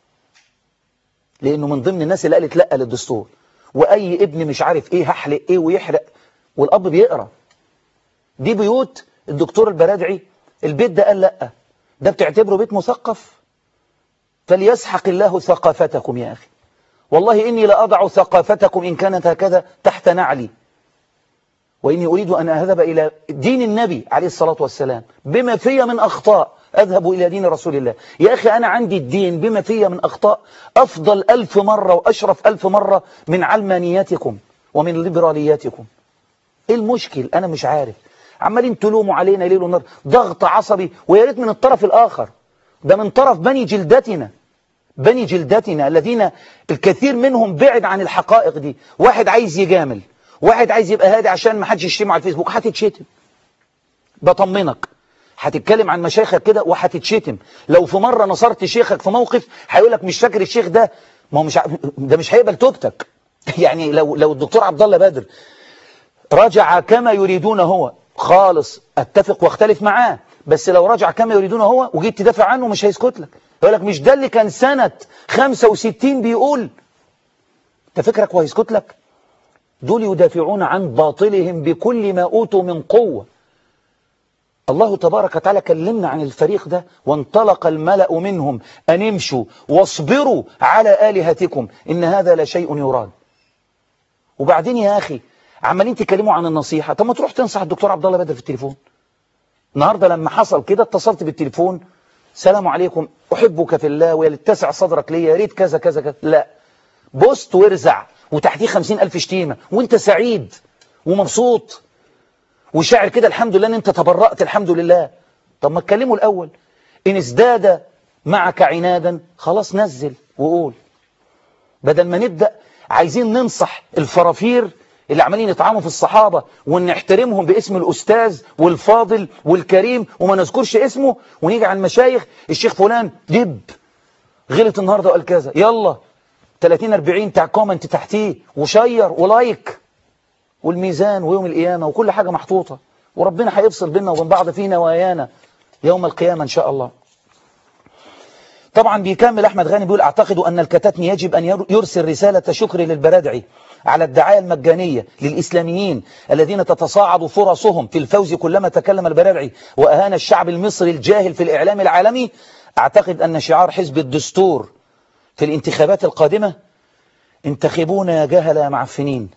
لانه من ضمن الناس اللي قالت لا للدستور واي ابن مش عارف ايه هحلق ايه ويحرق والاب بيقرا دي بيوت الدكتور البرادعي البيت ده قال لا ده بتعتبره بيت مثقف فليسحق الله ثقافتكم يا اخي والله إني لأضع ثقافتكم إن كانت هكذا تحت نعلي وإني أريد أن أذهب إلى دين النبي عليه الصلاة والسلام بما في من أخطاء أذهب إلى دين رسول الله يا أخي أنا عندي الدين بما في من أخطاء أفضل ألف مرة وأشرف ألف مرة من علمانياتكم ومن ليبرالياتكم إيه المشكل أنا مش عارف عمالين تلوموا علينا ليل ونهار ضغط عصبي ويا ريت من الطرف الآخر ده من طرف بني جلدتنا بني جلدتنا الذين الكثير منهم بعد عن الحقائق دي واحد عايز يجامل واحد عايز يبقى هادي عشان ما حدش يشتمه على الفيسبوك هتتشتم بطمنك هتتكلم عن مشايخك كده وهتتشتم لو في مرة نصرت شيخك في موقف هيقول لك مش فاكر الشيخ ده ما هو مش ع... ده مش هيقبل توبتك يعني لو لو الدكتور عبد الله بدر رجع كما يريدون هو خالص اتفق واختلف معاه بس لو رجع كما يريدون هو وجيت تدافع عنه مش هيسكت لك يقول لك مش ده اللي كان سنة 65 بيقول انت فكرك وهيسكت لك دول يدافعون عن باطلهم بكل ما أوتوا من قوة الله تبارك وتعالى كلمنا عن الفريق ده وانطلق الملأ منهم أن امشوا واصبروا على آلهتكم إن هذا لشيء يراد وبعدين يا أخي عمالين تكلموا عن النصيحة طب ما تروح تنصح الدكتور عبد الله بدر في التليفون النهاردة لما حصل كده اتصلت بالتليفون سلام عليكم أحبك في الله ويتسع صدرك ليا يا ريت كذا كذا كذا لا بوست وارزع وتحتيه خمسين ألف شتيمة وانت سعيد ومبسوط وشاعر كده الحمد لله ان انت تبرأت الحمد لله طب ما تكلمه الأول إن ازداد معك عنادا خلاص نزل وقول بدل ما نبدأ عايزين ننصح الفرافير اللي عمالين يطعموا في الصحابة وان نحترمهم باسم الأستاذ والفاضل والكريم وما نذكرش اسمه ونيجي على المشايخ الشيخ فلان دب غلط النهاردة وقال كذا يلا 30 40 بتاع كومنت تحتيه وشير ولايك والميزان ويوم القيامة وكل حاجة محطوطة وربنا هيفصل بيننا وبين بعض في نوايانا يوم القيامة إن شاء الله طبعا بيكمل أحمد غاني بيقول أعتقد أن الكتاتني يجب أن ير- يرسل رسالة شكر للبرادعي على الدعاية المجانية للإسلاميين الذين تتصاعد فرصهم في الفوز كلما تكلم البرادعي وأهان الشعب المصري الجاهل في الإعلام العالمي أعتقد أن شعار حزب الدستور في الانتخابات القادمة انتخبونا يا جهلة يا معفنين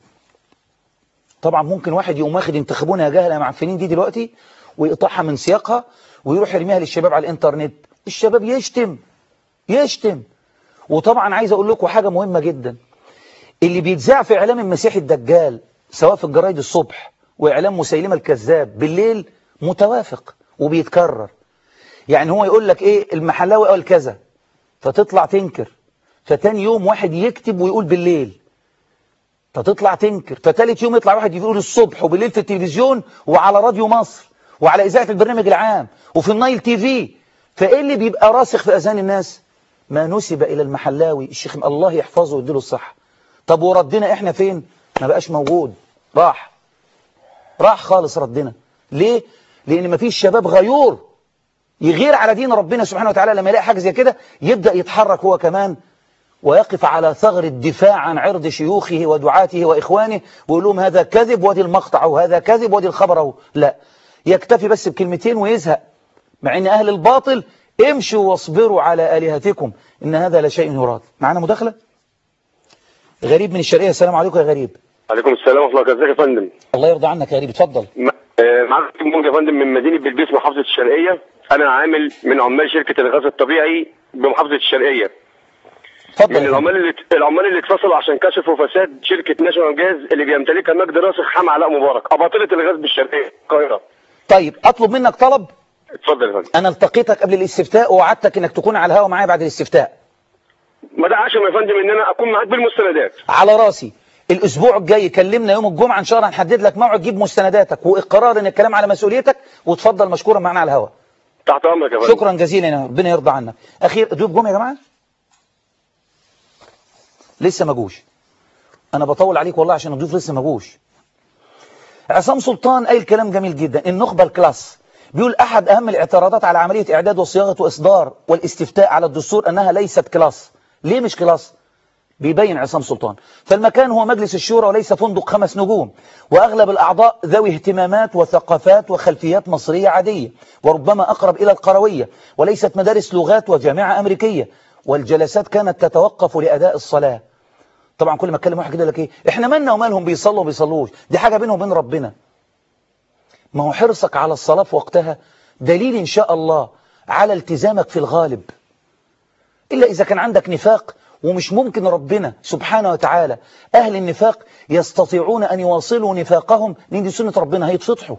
طبعا ممكن واحد يقوم واخد انتخبونا يا جهلة يا معفنين دي دلوقتي ويقطعها من سياقها ويروح يرميها للشباب على الانترنت الشباب يشتم يشتم وطبعا عايز اقول لكم حاجة مهمة جدا اللي بيتذاع في اعلام المسيح الدجال سواء في الجرايد الصبح واعلام مسيلمة الكذاب بالليل متوافق وبيتكرر يعني هو يقول لك ايه المحلاوي قال كذا فتطلع تنكر فتاني يوم واحد يكتب ويقول بالليل فتطلع تنكر فتالت يوم يطلع واحد يقول الصبح وبالليل في التلفزيون وعلى راديو مصر وعلى إذاعة البرنامج العام وفي النايل تي في فإيه اللي بيبقى راسخ في أذهان الناس ما نسب إلى المحلاوي الشيخ الله يحفظه ويديله الصحة طب وردنا إحنا فين ما بقاش موجود راح راح خالص ردنا ليه لأن مفيش شباب غيور يغير على دين ربنا سبحانه وتعالى لما يلاقي حاجة زي كده يبدأ يتحرك هو كمان ويقف على ثغر الدفاع عن عرض شيوخه ودعاته وإخوانه ويقول لهم هذا كذب ودي المقطع وهذا كذب ودي الخبر أهو لا يكتفي بس بكلمتين ويزهق مع ان أهل الباطل امشوا واصبروا على آلهتكم إن هذا لشيء يراد معنا مداخلة غريب من الشرقية السلام عليكم يا غريب عليكم السلام ورحمه الله وبركاته ازيك يا فندم الله يرضى عنك يا غريب اتفضل م- آه، معاك مونج يا فندم من مدينه بلبيس محافظه الشرقيه انا عامل من عمال شركه الغاز الطبيعي بمحافظه الشرقيه اتفضل من يا فندم. العمال اللي العمال اللي اتصلوا عشان كشفوا فساد شركه ناشونال جاز اللي بيمتلكها مجدي راسخ حمى علاء مبارك اباطله الغاز بالشرقيه القاهره طيب أطلب منك طلب اتفضل يا فندم أنا التقيتك قبل الاستفتاء ووعدتك إنك تكون على الهوا معايا بعد الاستفتاء ما ده عشم يا فندم ان انا اكون معاك بالمستندات على راسي الاسبوع الجاي كلمنا يوم الجمعه ان شاء الله هنحدد لك موعد تجيب مستنداتك واقرار ان الكلام على مسؤوليتك وتفضل مشكورا معنا على الهواء تحت امرك يا فندم شكرا جزيلا يا ربنا يرضى عنك اخير ضيوف جم يا جماعه لسه ما جوش انا بطول عليك والله عشان الضيوف لسه ما جوش عصام سلطان قايل كلام جميل جدا النخبه الكلاس بيقول احد اهم الاعتراضات على عمليه اعداد وصياغه واصدار والاستفتاء على الدستور انها ليست كلاس ليه مش كلاس بيبين عصام سلطان فالمكان هو مجلس الشورى وليس فندق خمس نجوم وأغلب الأعضاء ذوي اهتمامات وثقافات وخلفيات مصرية عادية وربما أقرب إلى القروية وليست مدارس لغات وجامعة أمريكية والجلسات كانت تتوقف لأداء الصلاة طبعا كل ما اتكلم واحد كده لك ايه احنا مالنا ومالهم بيصلوا وما بيصلوش دي حاجة بينهم وبين ربنا ما هو حرصك على الصلاة في وقتها دليل إن شاء الله على التزامك في الغالب إلا إذا كان عندك نفاق ومش ممكن ربنا سبحانه وتعالى أهل النفاق يستطيعون أن يواصلوا نفاقهم لأن دي سنة ربنا هيتفضحوا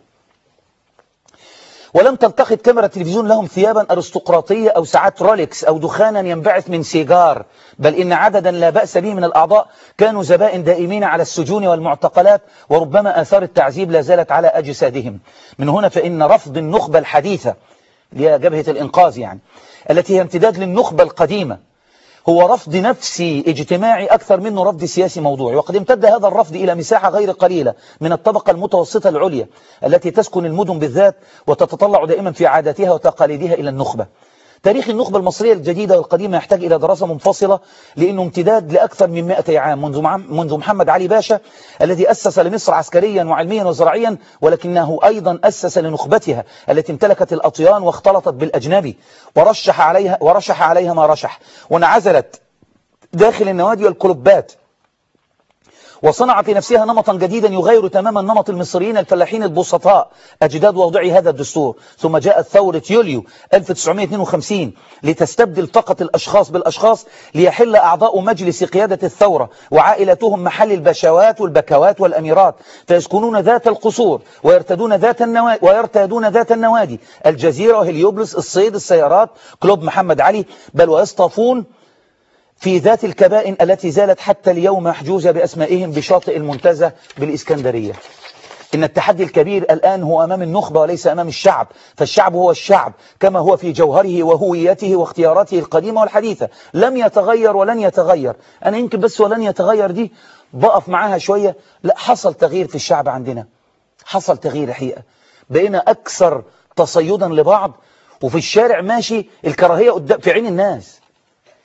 ولم تلتقط كاميرا التلفزيون لهم ثيابا أرستقراطية أو ساعات رولكس أو دخانا ينبعث من سيجار بل إن عددا لا بأس به من الأعضاء كانوا زبائن دائمين على السجون والمعتقلات وربما آثار التعذيب لا زالت على أجسادهم من هنا فإن رفض النخبة الحديثة اللي هي جبهة الإنقاذ يعني التي هي امتداد للنخبة القديمة هو رفض نفسي اجتماعي أكثر منه رفض سياسي موضوعي وقد امتد هذا الرفض إلى مساحة غير قليلة من الطبقة المتوسطة العليا التي تسكن المدن بالذات وتتطلع دائما في عاداتها وتقاليدها إلى النخبة تاريخ النخبة المصرية الجديدة والقديمة يحتاج إلى دراسة منفصلة لأنه امتداد لأكثر من 200 عام منذ منذ محمد علي باشا الذي أسس لمصر عسكريا وعلميا وزراعيا ولكنه أيضا أسس لنخبتها التي امتلكت الأطيان واختلطت بالأجنبي ورشح عليها ورشح عليها ما رشح وانعزلت داخل النوادي والكلوبات وصنعت لنفسها نمطا جديدا يغير تماما نمط المصريين الفلاحين البسطاء أجداد واضعي هذا الدستور ثم جاءت ثورة يوليو 1952 لتستبدل فقط الأشخاص بالأشخاص ليحل أعضاء مجلس قيادة الثورة وعائلتهم محل البشوات والبكوات والأميرات فيسكنون ذات القصور ويرتدون ذات النوادي ويرتادون ذات النوادي الجزيرة هليوبلس الصيد السيارات كلوب محمد علي بل ويصطفون في ذات الكبائن التي زالت حتى اليوم محجوزة بأسمائهم بشاطئ المنتزه بالإسكندرية إن التحدي الكبير الآن هو أمام النخبة وليس أمام الشعب فالشعب هو الشعب كما هو في جوهره وهويته واختياراته القديمة والحديثة لم يتغير ولن يتغير أنا يمكن بس ولن يتغير دي بقف معاها شوية لا حصل تغيير في الشعب عندنا حصل تغيير الحقيقة بقينا أكثر تصيدا لبعض وفي الشارع ماشي الكراهية قدام في عين الناس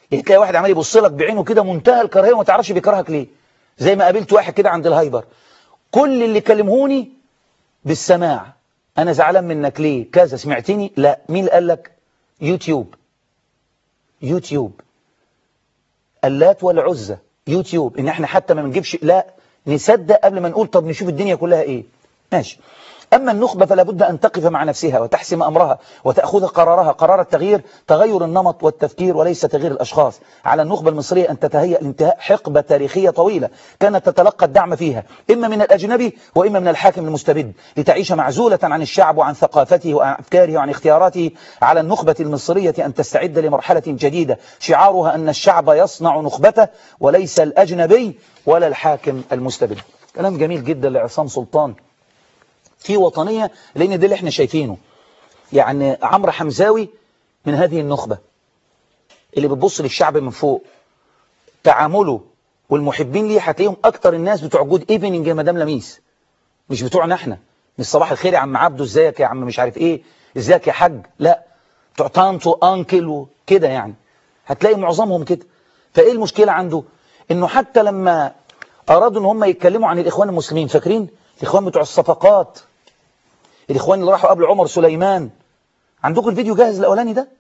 يعني تلاقي واحد عمال يبص لك بعينه كده منتهى الكراهيه وما تعرفش بيكرهك ليه زي ما قابلت واحد كده عند الهايبر كل اللي كلمهوني بالسماع انا زعلان منك ليه كذا سمعتني لا مين اللي قال لك يوتيوب يوتيوب اللات والعزة يوتيوب ان احنا حتى ما بنجيبش لا نصدق قبل ما نقول طب نشوف الدنيا كلها ايه ماشي أما النخبة فلا بد أن تقف مع نفسها وتحسم أمرها وتأخذ قرارها قرار التغيير تغير النمط والتفكير وليس تغيير الأشخاص على النخبة المصرية أن تتهيأ لانتهاء حقبة تاريخية طويلة كانت تتلقى الدعم فيها إما من الأجنبي وإما من الحاكم المستبد لتعيش معزولة عن الشعب وعن ثقافته وعن أفكاره وعن اختياراته على النخبة المصرية أن تستعد لمرحلة جديدة شعارها أن الشعب يصنع نخبته وليس الأجنبي ولا الحاكم المستبد كلام جميل جدا لعصام سلطان في وطنية لأن ده اللي احنا شايفينه يعني عمرو حمزاوي من هذه النخبة اللي بتبص للشعب من فوق تعامله والمحبين ليه هتلاقيهم أكتر الناس بتوع جود ايفنينج يا مدام لميس مش بتوعنا احنا مش صباح الخير يا عم عبده ازيك يا عم مش عارف ايه ازيك يا حاج لا بتوع طنط وانكل وكده يعني هتلاقي معظمهم كده فايه المشكلة عنده انه حتى لما ارادوا ان هم يتكلموا عن الاخوان المسلمين فاكرين الاخوان بتوع الصفقات الاخوان اللي راحوا قبل عمر سليمان عندكم الفيديو جاهز الاولاني ده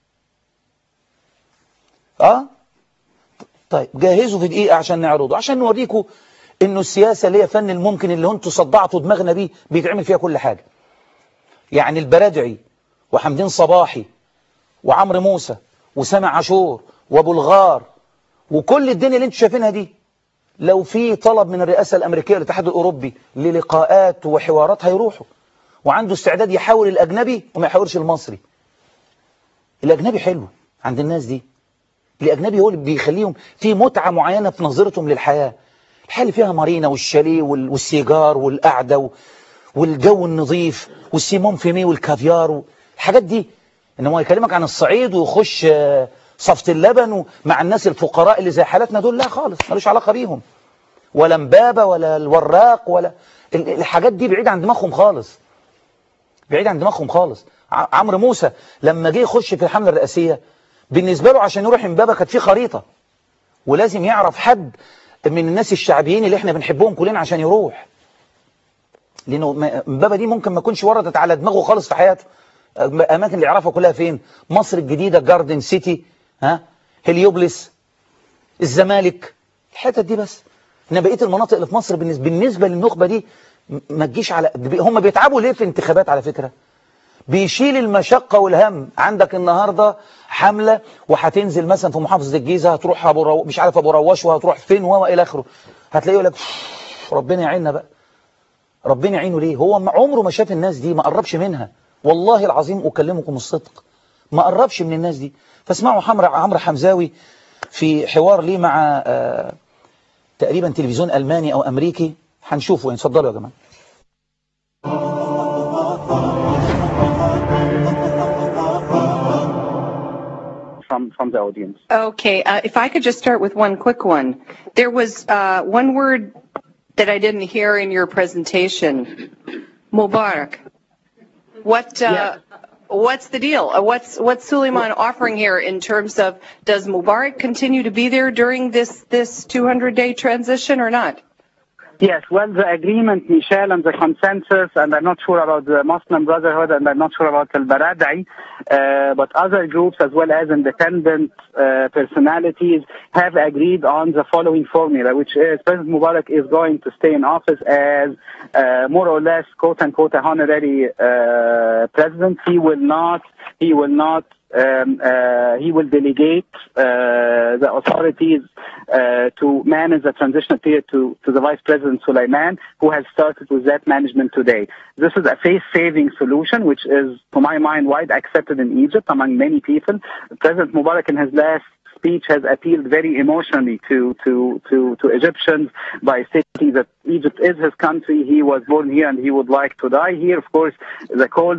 اه طيب جهزوا في دقيقة عشان نعرضه عشان نوريكم انه السياسة اللي هي فن الممكن اللي انتوا صدعتوا دماغنا بيه بيتعمل فيها كل حاجة يعني البرادعي وحمدين صباحي وعمرو موسى وسامع عاشور وابو الغار وكل الدنيا اللي انتوا شايفينها دي لو في طلب من الرئاسة الأمريكية للاتحاد الأوروبي للقاءات وحوارات هيروحوا وعنده استعداد يحاول الأجنبي وما يحاولش المصري الأجنبي حلو عند الناس دي الأجنبي هو اللي بيخليهم في متعة معينة في نظرتهم للحياة الحياة اللي فيها مارينا والشاليه والسيجار والقعدة والجو النظيف والسيمون فيمي والكافيار الحاجات دي إنما يكلمك عن الصعيد ويخش صفت اللبن مع الناس الفقراء اللي زي حالتنا دول لا خالص ملوش علاقة بيهم ولا مبابة ولا الوراق ولا الحاجات دي بعيد عن دماغهم خالص بعيد عن دماغهم خالص عمرو موسى لما جه يخش في الحملة الرئاسية بالنسبة له عشان يروح امبابة كانت في خريطة ولازم يعرف حد من الناس الشعبيين اللي احنا بنحبهم كلنا عشان يروح لانه امبابة دي ممكن ما تكونش وردت على دماغه خالص في حياته اماكن اللي يعرفها كلها فين مصر الجديدة جاردن سيتي ها هليوبلس الزمالك الحتت دي بس ان بقيه المناطق اللي في مصر بالنسبه بالنسبه للنخبه دي ما تجيش على هم بيتعبوا ليه في الانتخابات على فكره بيشيل المشقه والهم عندك النهارده حمله وهتنزل مثلا في محافظه الجيزه هتروح ابو رو... مش عارف ابو رواش وهتروح فين والى اخره هتلاقيه يقول لك ربنا يعيننا بقى ربنا يعينه ليه هو عمره ما شاف الناس دي ما قربش منها والله العظيم اكلمكم الصدق ما قربش من الناس دي فاسمعوا عمرو حمزاوي في حوار ليه مع آه تقريبا تلفزيون ألماني أو أمريكي هنشوفه يعني اتفضلوا يا جماعة From, from the audience. Okay, uh, if I could just start with one quick one. There was uh, one word that I didn't hear in your presentation, Mubarak. What uh, Yeah. what's the deal? Uh, What's what's Suleiman offering here in terms of does Mubarak continue to be there during this this 200 day transition or not? Yes, well, the agreement, Michel, and the consensus, and I'm not sure about the Muslim Brotherhood, and I'm not sure about Al Baradai, uh, but other groups as well as independent uh, personalities have agreed on the following formula, which is President Mubarak is going to stay in office as uh, more or less, quote unquote, a honorary uh, president. He will not, he will not um, uh, he will delegate uh, the authorities uh, to manage the transitional period to, to the Vice President Sulaiman, who has started with that management today. This is a face-saving solution, which is, to my mind, wide accepted in Egypt among many people. President Mubarak, in his last speech has appealed very emotionally to, to, to, to Egyptians by stating that Egypt is his country. He was born here and he would like to die here. Of course, the calls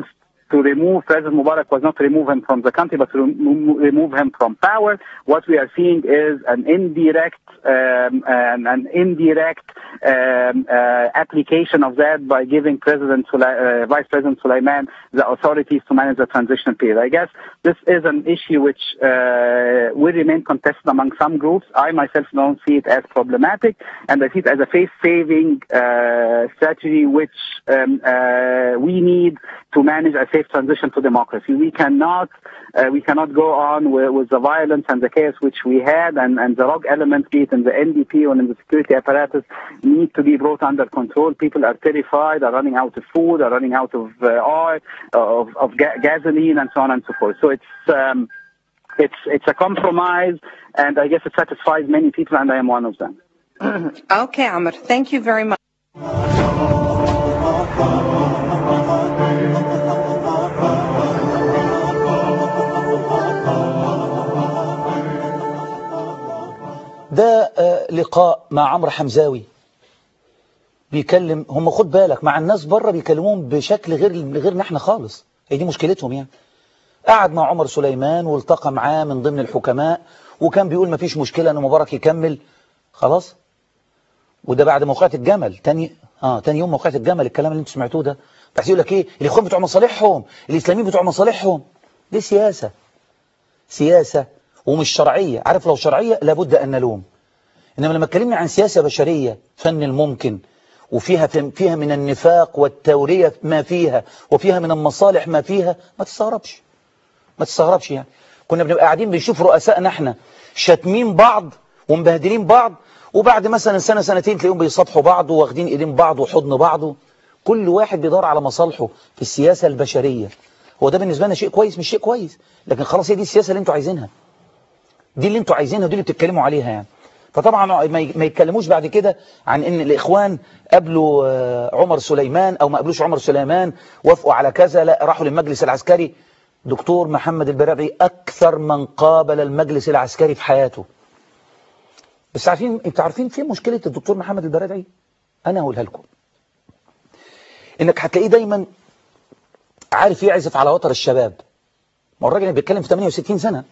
to remove President Mubarak was not to remove him from the country, but to remo- remove him from power. What we are seeing is an indirect, um, an, an indirect um, uh, application of that by giving President Sula- uh, Vice President Sulaiman the authorities to manage the transition period. I guess this is an issue which uh, will remain contested among some groups. I myself don't see it as problematic, and I see it as a face-saving uh, strategy which um, uh, we need to manage a safe transition to democracy. We cannot uh, we cannot go on with, with the violence and the chaos which we had, and, and the rogue elements, be it in the NDP or in the security apparatus, need to be brought under control. People are terrified, are running out of food, are running out of uh, oil, of, of ga- gasoline, and so on and so forth. So it's um, it's it's a compromise, and I guess it satisfies many people, and I am one of them. Okay, Amr. Thank you very much. ده آه، لقاء مع عمرو حمزاوي بيكلم هم خد بالك مع الناس بره بيكلموهم بشكل غير غيرنا احنا خالص هي دي مشكلتهم يعني قعد مع عمر سليمان والتقى معاه من ضمن الحكماء وكان بيقول ما فيش مشكلة ان مبارك يكمل خلاص وده بعد موقعة الجمل تاني اه تاني يوم موقعة الجمل الكلام اللي انتوا سمعتوه ده بس يقول لك ايه الاخوان بتوع مصالحهم الاسلاميين بتوع مصالحهم دي سياسة سياسة ومش شرعية عارف لو شرعية لابد أن نلوم إنما لما اتكلمنا عن سياسة بشرية فن الممكن وفيها فيها من النفاق والتورية ما فيها وفيها من المصالح ما فيها ما تستغربش ما تستغربش يعني كنا بنبقى قاعدين بنشوف رؤسائنا احنا شاتمين بعض ومبهدلين بعض وبعد مثلا سنة سنتين تلاقيهم بيصافحوا بعض واخدين ايدين بعض وحضن بعض كل واحد بيدور على مصالحه في السياسة البشرية هو ده بالنسبة لنا شيء كويس مش شيء كويس لكن خلاص هي دي السياسة اللي انتوا عايزينها دي اللي انتوا عايزينها ودي اللي بتتكلموا عليها يعني فطبعا ما يتكلموش بعد كده عن ان الاخوان قابلوا عمر سليمان او ما قابلوش عمر سليمان وافقوا على كذا لا راحوا للمجلس العسكري دكتور محمد البرابعي اكثر من قابل المجلس العسكري في حياته بس عارفين انتوا عارفين فين مشكلة الدكتور محمد البرادعي انا هقولها لكم انك هتلاقيه دايما عارف يعزف على وتر الشباب ما الراجل اللي بيتكلم في 68 سنة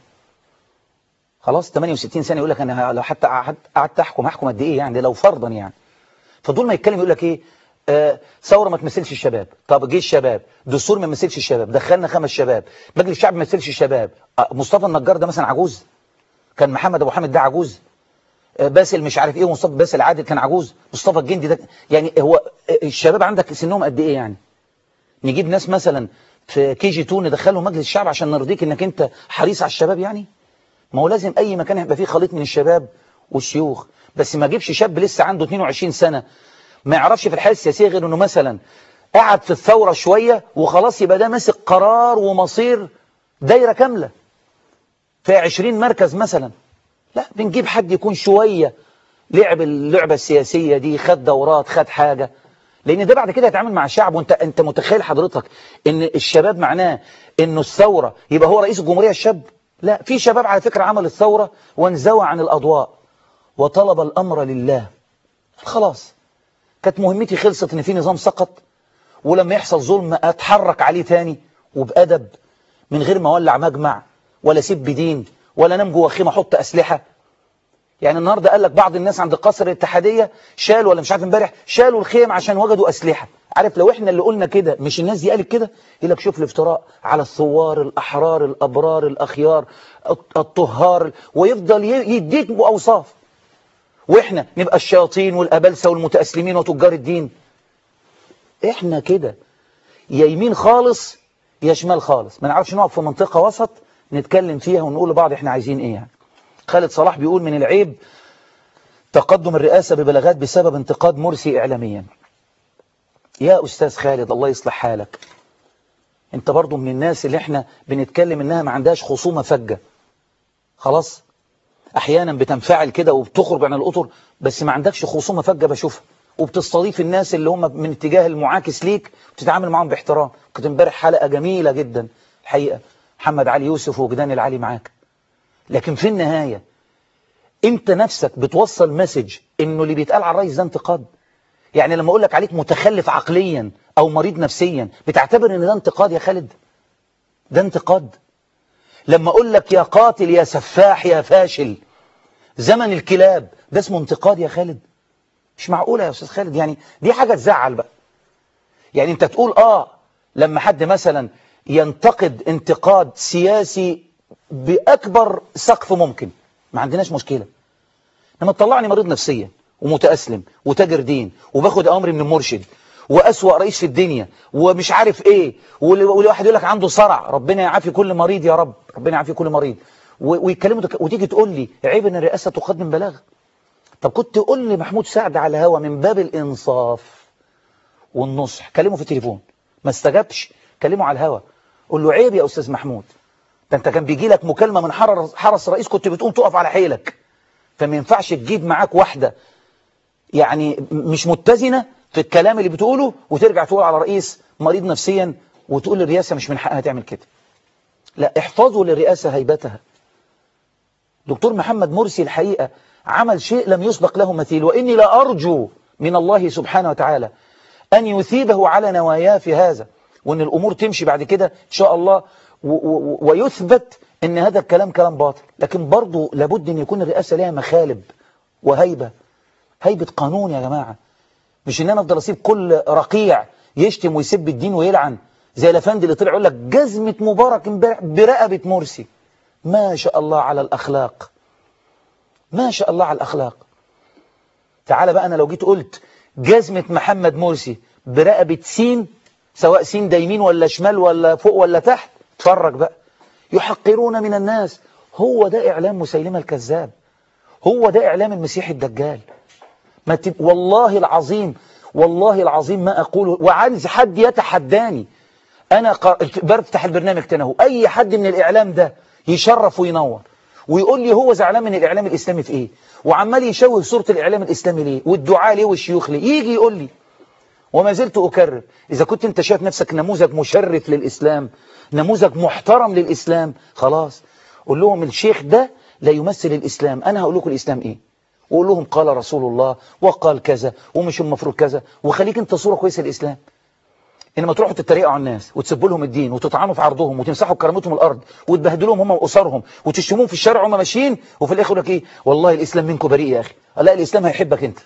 خلاص 68 سنة يقول لك انا لو حتى قعدت احكم احكم قد ايه يعني لو فرضا يعني فدول ما يتكلم يقول لك ايه آه ثوره ما تمثلش الشباب طب جه الشباب دستور ما يمثلش الشباب دخلنا خمس شباب مجلس الشعب ما يمثلش الشباب آه مصطفى النجار ده مثلا عجوز كان محمد ابو حامد ده عجوز آه باسل مش عارف ايه ومصطفى باسل عادل كان عجوز مصطفى الجندي ده يعني هو الشباب عندك سنهم قد ايه يعني نجيب ناس مثلا في كي جي 2 ندخلهم مجلس الشعب عشان نرضيك انك انت حريص على الشباب يعني ما هو لازم اي مكان يبقى فيه خليط من الشباب والشيوخ بس ما اجيبش شاب لسه عنده 22 سنة ما يعرفش في الحياة السياسية غير انه مثلا قعد في الثورة شوية وخلاص يبقى ده ماسك قرار ومصير دايرة كاملة في 20 مركز مثلا لا بنجيب حد يكون شوية لعب اللعبة السياسية دي خد دورات خد حاجة لان ده بعد كده هيتعامل مع الشعب وانت انت متخيل حضرتك ان الشباب معناه انه الثورة يبقى هو رئيس الجمهورية الشاب لا في شباب على فكرة عمل الثورة وانزوى عن الأضواء وطلب الأمر لله خلاص كانت مهمتي خلصت ان في نظام سقط ولما يحصل ظلم اتحرك عليه تاني وبأدب من غير ما اولع مجمع ولا سب دين ولا نام جوه خيمه احط اسلحه يعني النهارده قال لك بعض الناس عند قصر الاتحاديه شالوا ولا مش عارف امبارح شالوا الخيم عشان وجدوا اسلحه عارف لو احنا اللي قلنا كده مش الناس دي قالت كده يقول لك شوف الافتراء على الثوار الاحرار الابرار الاخيار الطهار ويفضل يديك باوصاف واحنا نبقى الشياطين والابلسه والمتاسلمين وتجار الدين احنا كده يا يمين خالص يا شمال خالص ما نعرفش نقف في منطقه وسط نتكلم فيها ونقول لبعض احنا عايزين ايه يعني خالد صلاح بيقول من العيب تقدم الرئاسة ببلاغات بسبب انتقاد مرسي إعلاميا يا أستاذ خالد الله يصلح حالك انت برضو من الناس اللي احنا بنتكلم انها ما عندهاش خصومة فجة خلاص احيانا بتنفعل كده وبتخرج عن الأطر بس ما عندكش خصومة فجة بشوفها وبتستضيف الناس اللي هم من اتجاه المعاكس ليك بتتعامل معاهم باحترام كنت امبارح حلقة جميلة جدا الحقيقة محمد علي يوسف وجدان العلي معاك لكن في النهاية انت نفسك بتوصل مسج انه اللي بيتقال على الرئيس ده انتقاد يعني لما اقول لك عليك متخلف عقليا او مريض نفسيا بتعتبر ان ده انتقاد يا خالد ده انتقاد لما اقول لك يا قاتل يا سفاح يا فاشل زمن الكلاب ده اسمه انتقاد يا خالد مش معقولة يا أستاذ خالد يعني دي حاجة تزعل بقى يعني انت تقول اه لما حد مثلا ينتقد انتقاد سياسي بأكبر سقف ممكن ما عندناش مشكلة لما تطلعني مريض نفسيا ومتأسلم وتاجر دين وباخد أمر من المرشد وأسوأ رئيس في الدنيا ومش عارف ايه والواحد يقول لك عنده صرع ربنا يعافي كل مريض يا رب ربنا يعافي كل مريض ويتكلموا وتيجي تقول لي عيب ان الرئاسة تقدم بلاغ طب كنت تقول لي محمود سعد على الهوا من باب الإنصاف والنصح كلمه في التليفون ما استجابش كلمه على الهوا قول له عيب يا أستاذ محمود ده انت كان بيجي لك مكالمة من حرس, حرس رئيس كنت بتقوم تقف على حيلك فما ينفعش تجيب معاك واحدة يعني مش متزنة في الكلام اللي بتقوله وترجع تقول على رئيس مريض نفسيا وتقول للرئاسة مش من حقها تعمل كده لا احفظوا للرئاسة هيبتها دكتور محمد مرسي الحقيقة عمل شيء لم يسبق له مثيل وإني لا أرجو من الله سبحانه وتعالى أن يثيبه على نواياه في هذا وأن الأمور تمشي بعد كده إن شاء الله ويثبت أن هذا الكلام كلام باطل لكن برضو لابد أن يكون الرئاسة لها مخالب وهيبة هيبة قانون يا جماعة مش ان انا افضل اسيب كل رقيع يشتم ويسب الدين ويلعن زي الافندي اللي طلع يقول لك جزمة مبارك امبارح برقبة مرسي ما شاء الله على الاخلاق ما شاء الله على الاخلاق تعال بقى انا لو جيت قلت جزمة محمد مرسي برقبة سين سواء سين ده يمين ولا شمال ولا فوق ولا تحت اتفرج بقى يحقرون من الناس هو ده اعلام مسيلمة الكذاب هو ده اعلام المسيح الدجال ما تب... والله العظيم والله العظيم ما أقوله وعايز حد يتحداني أنا قر... بفتح البرنامج تنهو أي حد من الإعلام ده يشرف وينور ويقول لي هو زعلان من الإعلام الإسلامي في إيه وعمال يشوه صورة الإعلام الإسلامي ليه والدعاء ليه والشيوخ ليه يجي يقول لي وما زلت أكرر إذا كنت أنت شايف نفسك نموذج مشرف للإسلام نموذج محترم للإسلام خلاص قول لهم الشيخ ده لا يمثل الإسلام أنا هقول لكم الإسلام إيه وقول لهم قال رسول الله وقال كذا ومش المفروض كذا وخليك انت صورة كويسة للإسلام إنما تروحوا تتريقوا على الناس وتسبوا لهم الدين وتطعنوا في عرضهم وتمسحوا كرامتهم الأرض وتبهدلوهم هم وأسرهم وتشتموهم في الشارع وهم ماشيين وفي الآخر يقول لك إيه والله الإسلام منكم بريء يا أخي لا الإسلام هيحبك أنت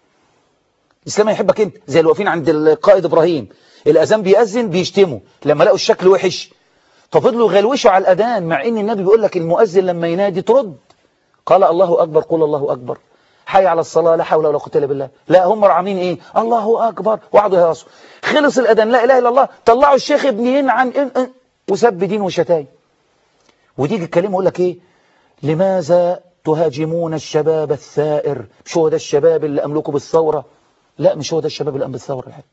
الإسلام هيحبك أنت زي اللي واقفين عند القائد إبراهيم الأذان بيأذن بيشتموا لما لقوا الشكل وحش ففضلوا يغلوشوا على الأذان مع إن النبي بيقول لك المؤذن لما ينادي ترد قال الله أكبر قول الله أكبر حي على الصلاة لا حول ولا قوة الا بالله لا هم رعامين ايه الله اكبر وقعدوا يهاصوا خلص الاذان لا اله الا الله طلعوا الشيخ ابن ين عن إن إن وسب دين وشتاي وتيجي الكلمه يقول لك ايه لماذا تهاجمون الشباب الثائر مش هو ده الشباب اللي املكوا بالثوره لا مش هو ده الشباب اللي قام بالثوره الحقيقه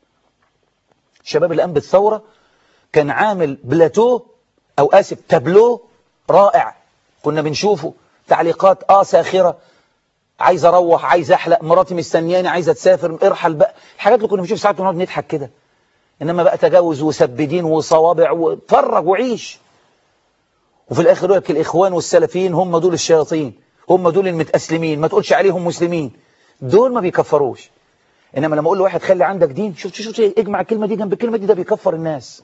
الشباب اللي قام بالثوره كان عامل بلاتو او اسف تابلو رائع كنا بنشوفه تعليقات اه ساخره عايز اروح عايز احلق مراتي مستنياني عايزه تسافر ارحل بقى الحاجات اللي كنا بنشوف ساعات ونقعد نضحك كده انما بقى تجاوز وسبدين وصوابع واتفرج وعيش وفي الاخر يقول لك الاخوان والسلفيين هم دول الشياطين هم دول المتاسلمين ما تقولش عليهم مسلمين دول ما بيكفروش انما لما اقول لواحد خلي عندك دين شوف شوف اجمع الكلمه دي جنب الكلمه دي ده بيكفر الناس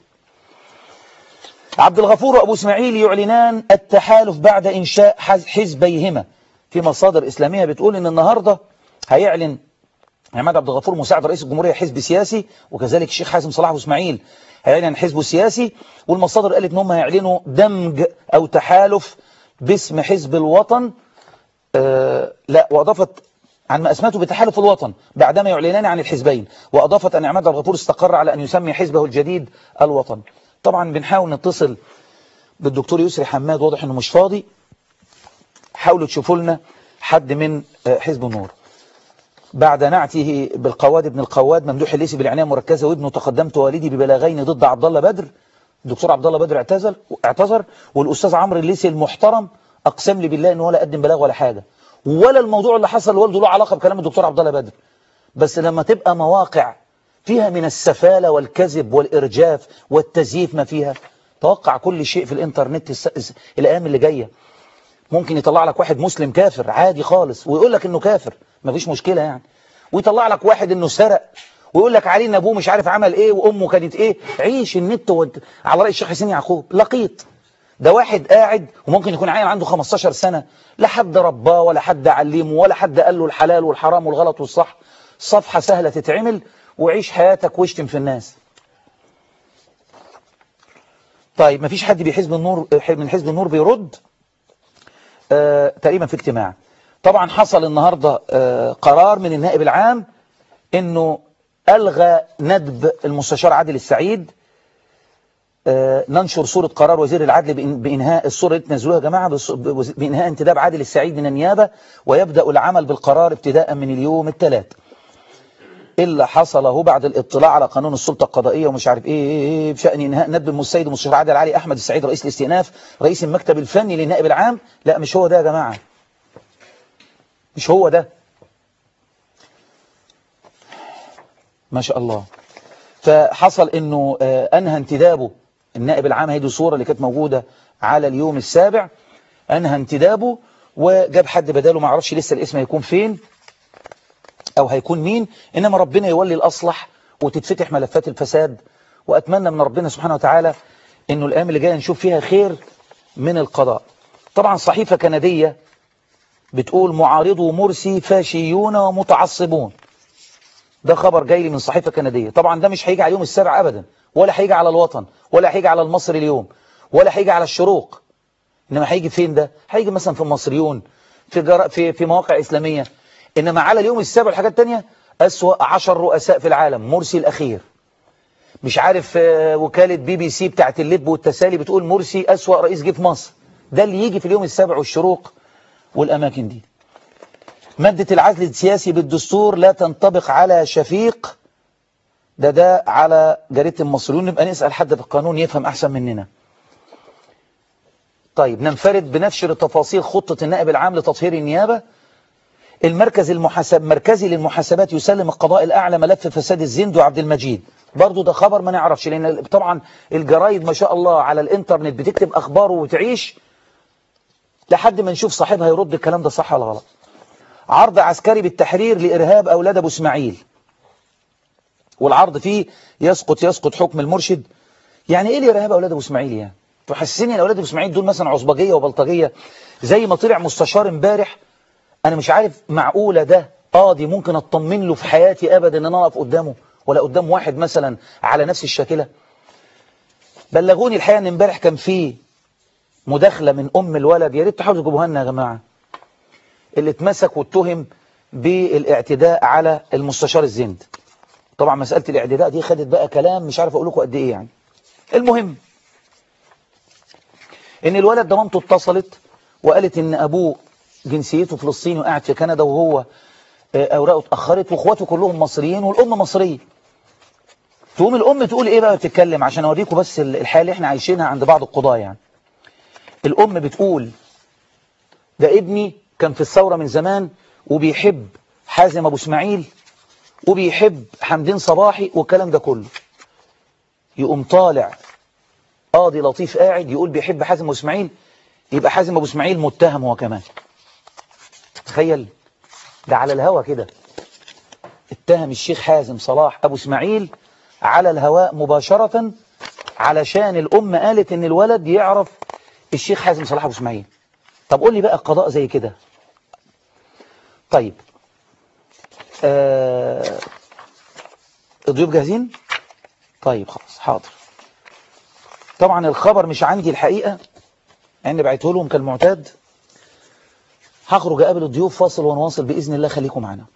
عبد الغفور وابو اسماعيل يعلنان التحالف بعد انشاء حزبيهما في مصادر إسلامية بتقول إن النهاردة هيعلن عماد عبد الغفور مساعد رئيس الجمهورية حزب سياسي وكذلك الشيخ حازم صلاح واسماعيل هيعلن حزبه السياسي والمصادر قالت إن هم هيعلنوا دمج أو تحالف باسم حزب الوطن آه لا وأضافت عن ما أسمته بتحالف الوطن بعدما يعلنان عن الحزبين وأضافت أن عماد عبد الغفور استقر على أن يسمي حزبه الجديد الوطن طبعا بنحاول نتصل بالدكتور يسري حماد واضح أنه مش فاضي حاولوا تشوفوا لنا حد من حزب النور بعد نعته بالقواد ابن القواد ممدوح الليسي بالعناية المركزة وابنه تقدمت والدي ببلاغين ضد عبد الله بدر الدكتور عبد الله بدر اعتزل اعتذر والاستاذ عمرو الليسي المحترم اقسم لي بالله ان هو لا قدم بلاغ ولا حاجه ولا الموضوع اللي حصل لوالده له علاقه بكلام الدكتور عبد الله بدر بس لما تبقى مواقع فيها من السفاله والكذب والارجاف والتزييف ما فيها توقع كل شيء في الانترنت الايام اللي جايه ممكن يطلع لك واحد مسلم كافر عادي خالص ويقول لك انه كافر مفيش مشكلة يعني ويطلع لك واحد انه سرق ويقول لك علي ان ابوه مش عارف عمل ايه وامه كانت ايه عيش النت وانت على راي الشيخ حسين يعقوب لقيط ده واحد قاعد وممكن يكون عيل عنده 15 سنة لا حد رباه ولا حد علمه ولا حد قال له الحلال والحرام والغلط والصح صفحة سهلة تتعمل وعيش حياتك واشتم في الناس طيب مفيش حد بحزب النور من حزب النور بيرد آه تقريبا في اجتماع طبعا حصل النهاردة آه قرار من النائب العام انه الغى ندب المستشار عادل السعيد آه ننشر صورة قرار وزير العدل بإنهاء الصورة اللي تنزلوها يا جماعة بإنهاء انتداب عادل السعيد من النيابة ويبدأ العمل بالقرار ابتداء من اليوم الثلاث إلا حصل هو بعد الاطلاع على قانون السلطة القضائية ومش عارف إيه, إيه, إيه بشأن إنهاء ندب السيد المستشار عادل علي أحمد السعيد رئيس الاستئناف رئيس المكتب الفني للنائب العام لا مش هو ده يا جماعة مش هو ده ما شاء الله فحصل انه انهى انتدابه النائب العام هيدي صورة اللي كانت موجودة على اليوم السابع انهى انتدابه وجاب حد بداله ما اعرفش لسه الاسم هيكون فين او هيكون مين انما ربنا يولي الاصلح وتتفتح ملفات الفساد واتمنى من ربنا سبحانه وتعالى انه الايام اللي جايه نشوف فيها خير من القضاء طبعا صحيفة كندية بتقول معارضو مرسي فاشيون ومتعصبون ده خبر جاي لي من صحيفة كندية طبعا ده مش هيجي على يوم السابع أبدا ولا هيجي على الوطن ولا هيجي على المصري اليوم ولا هيجي على الشروق إنما هيجي فين ده هيجي مثلا في المصريون في, جر... في, في مواقع إسلامية إنما على اليوم السابع الحاجات التانية أسوأ عشر رؤساء في العالم مرسي الأخير مش عارف وكالة بي بي سي بتاعت اللب والتسالي بتقول مرسي أسوأ رئيس جه في مصر ده اللي يجي في اليوم السابع والشروق والأماكن دي مادة العزل السياسي بالدستور لا تنطبق على شفيق ده ده على جريدة المصريون نبقى نسأل حد في القانون يفهم أحسن مننا طيب ننفرد بنفشر تفاصيل خطة النائب العام لتطهير النيابة المركز المحاسب مركزي للمحاسبات يسلم القضاء الأعلى ملف فساد الزند وعبد المجيد برضو ده خبر ما نعرفش لأن طبعا الجرايد ما شاء الله على الانترنت بتكتب أخباره وتعيش لحد ما نشوف صاحبها يرد الكلام ده صح ولا غلط عرض عسكري بالتحرير لإرهاب أولاد أبو اسماعيل والعرض فيه يسقط يسقط حكم المرشد يعني إيه الإرهاب أولاد أبو اسماعيل يعني تحسسني أن أولاد أبو اسماعيل دول مثلا عصبجية وبلطجية زي ما طلع مستشار امبارح أنا مش عارف معقولة ده قاضي ممكن أطمن له في حياتي أبدا أن أنا أقف قدامه ولا قدام واحد مثلا على نفس الشاكلة بلغوني الحقيقة أن امبارح كان فيه مداخلة من أم الولد يا ريت تحاولوا تجيبوها لنا يا جماعة اللي اتمسك واتهم بالاعتداء على المستشار الزند طبعا مسألة الاعتداء دي خدت بقى كلام مش عارف اقول لكم قد ايه يعني المهم ان الولد ده مامته اتصلت وقالت ان ابوه جنسيته فلسطيني وقاعد في كندا وهو اوراقه اتاخرت واخواته كلهم مصريين والام مصريه تقوم الام تقول ايه بقى بتتكلم عشان اوريكم بس الحياه اللي احنا عايشينها عند بعض القضاه يعني الام بتقول ده ابني كان في الثورة من زمان وبيحب حازم أبو اسماعيل وبيحب حمدين صباحي والكلام ده كله يقوم طالع قاضي لطيف قاعد يقول بيحب حازم أبو اسماعيل يبقى حازم أبو اسماعيل متهم هو كمان تخيل ده على الهوا كده اتهم الشيخ حازم صلاح أبو اسماعيل على الهواء مباشرة علشان الأم قالت ان الولد يعرف الشيخ حازم صلاح أبو اسماعيل طب قول لي بقى القضاء زي كده طيب آه الضيوف جاهزين طيب خلاص حاضر طبعا الخبر مش عندي الحقيقة يعني بعته لهم كالمعتاد هخرج اقابل الضيوف فاصل ونواصل بإذن الله خليكم معنا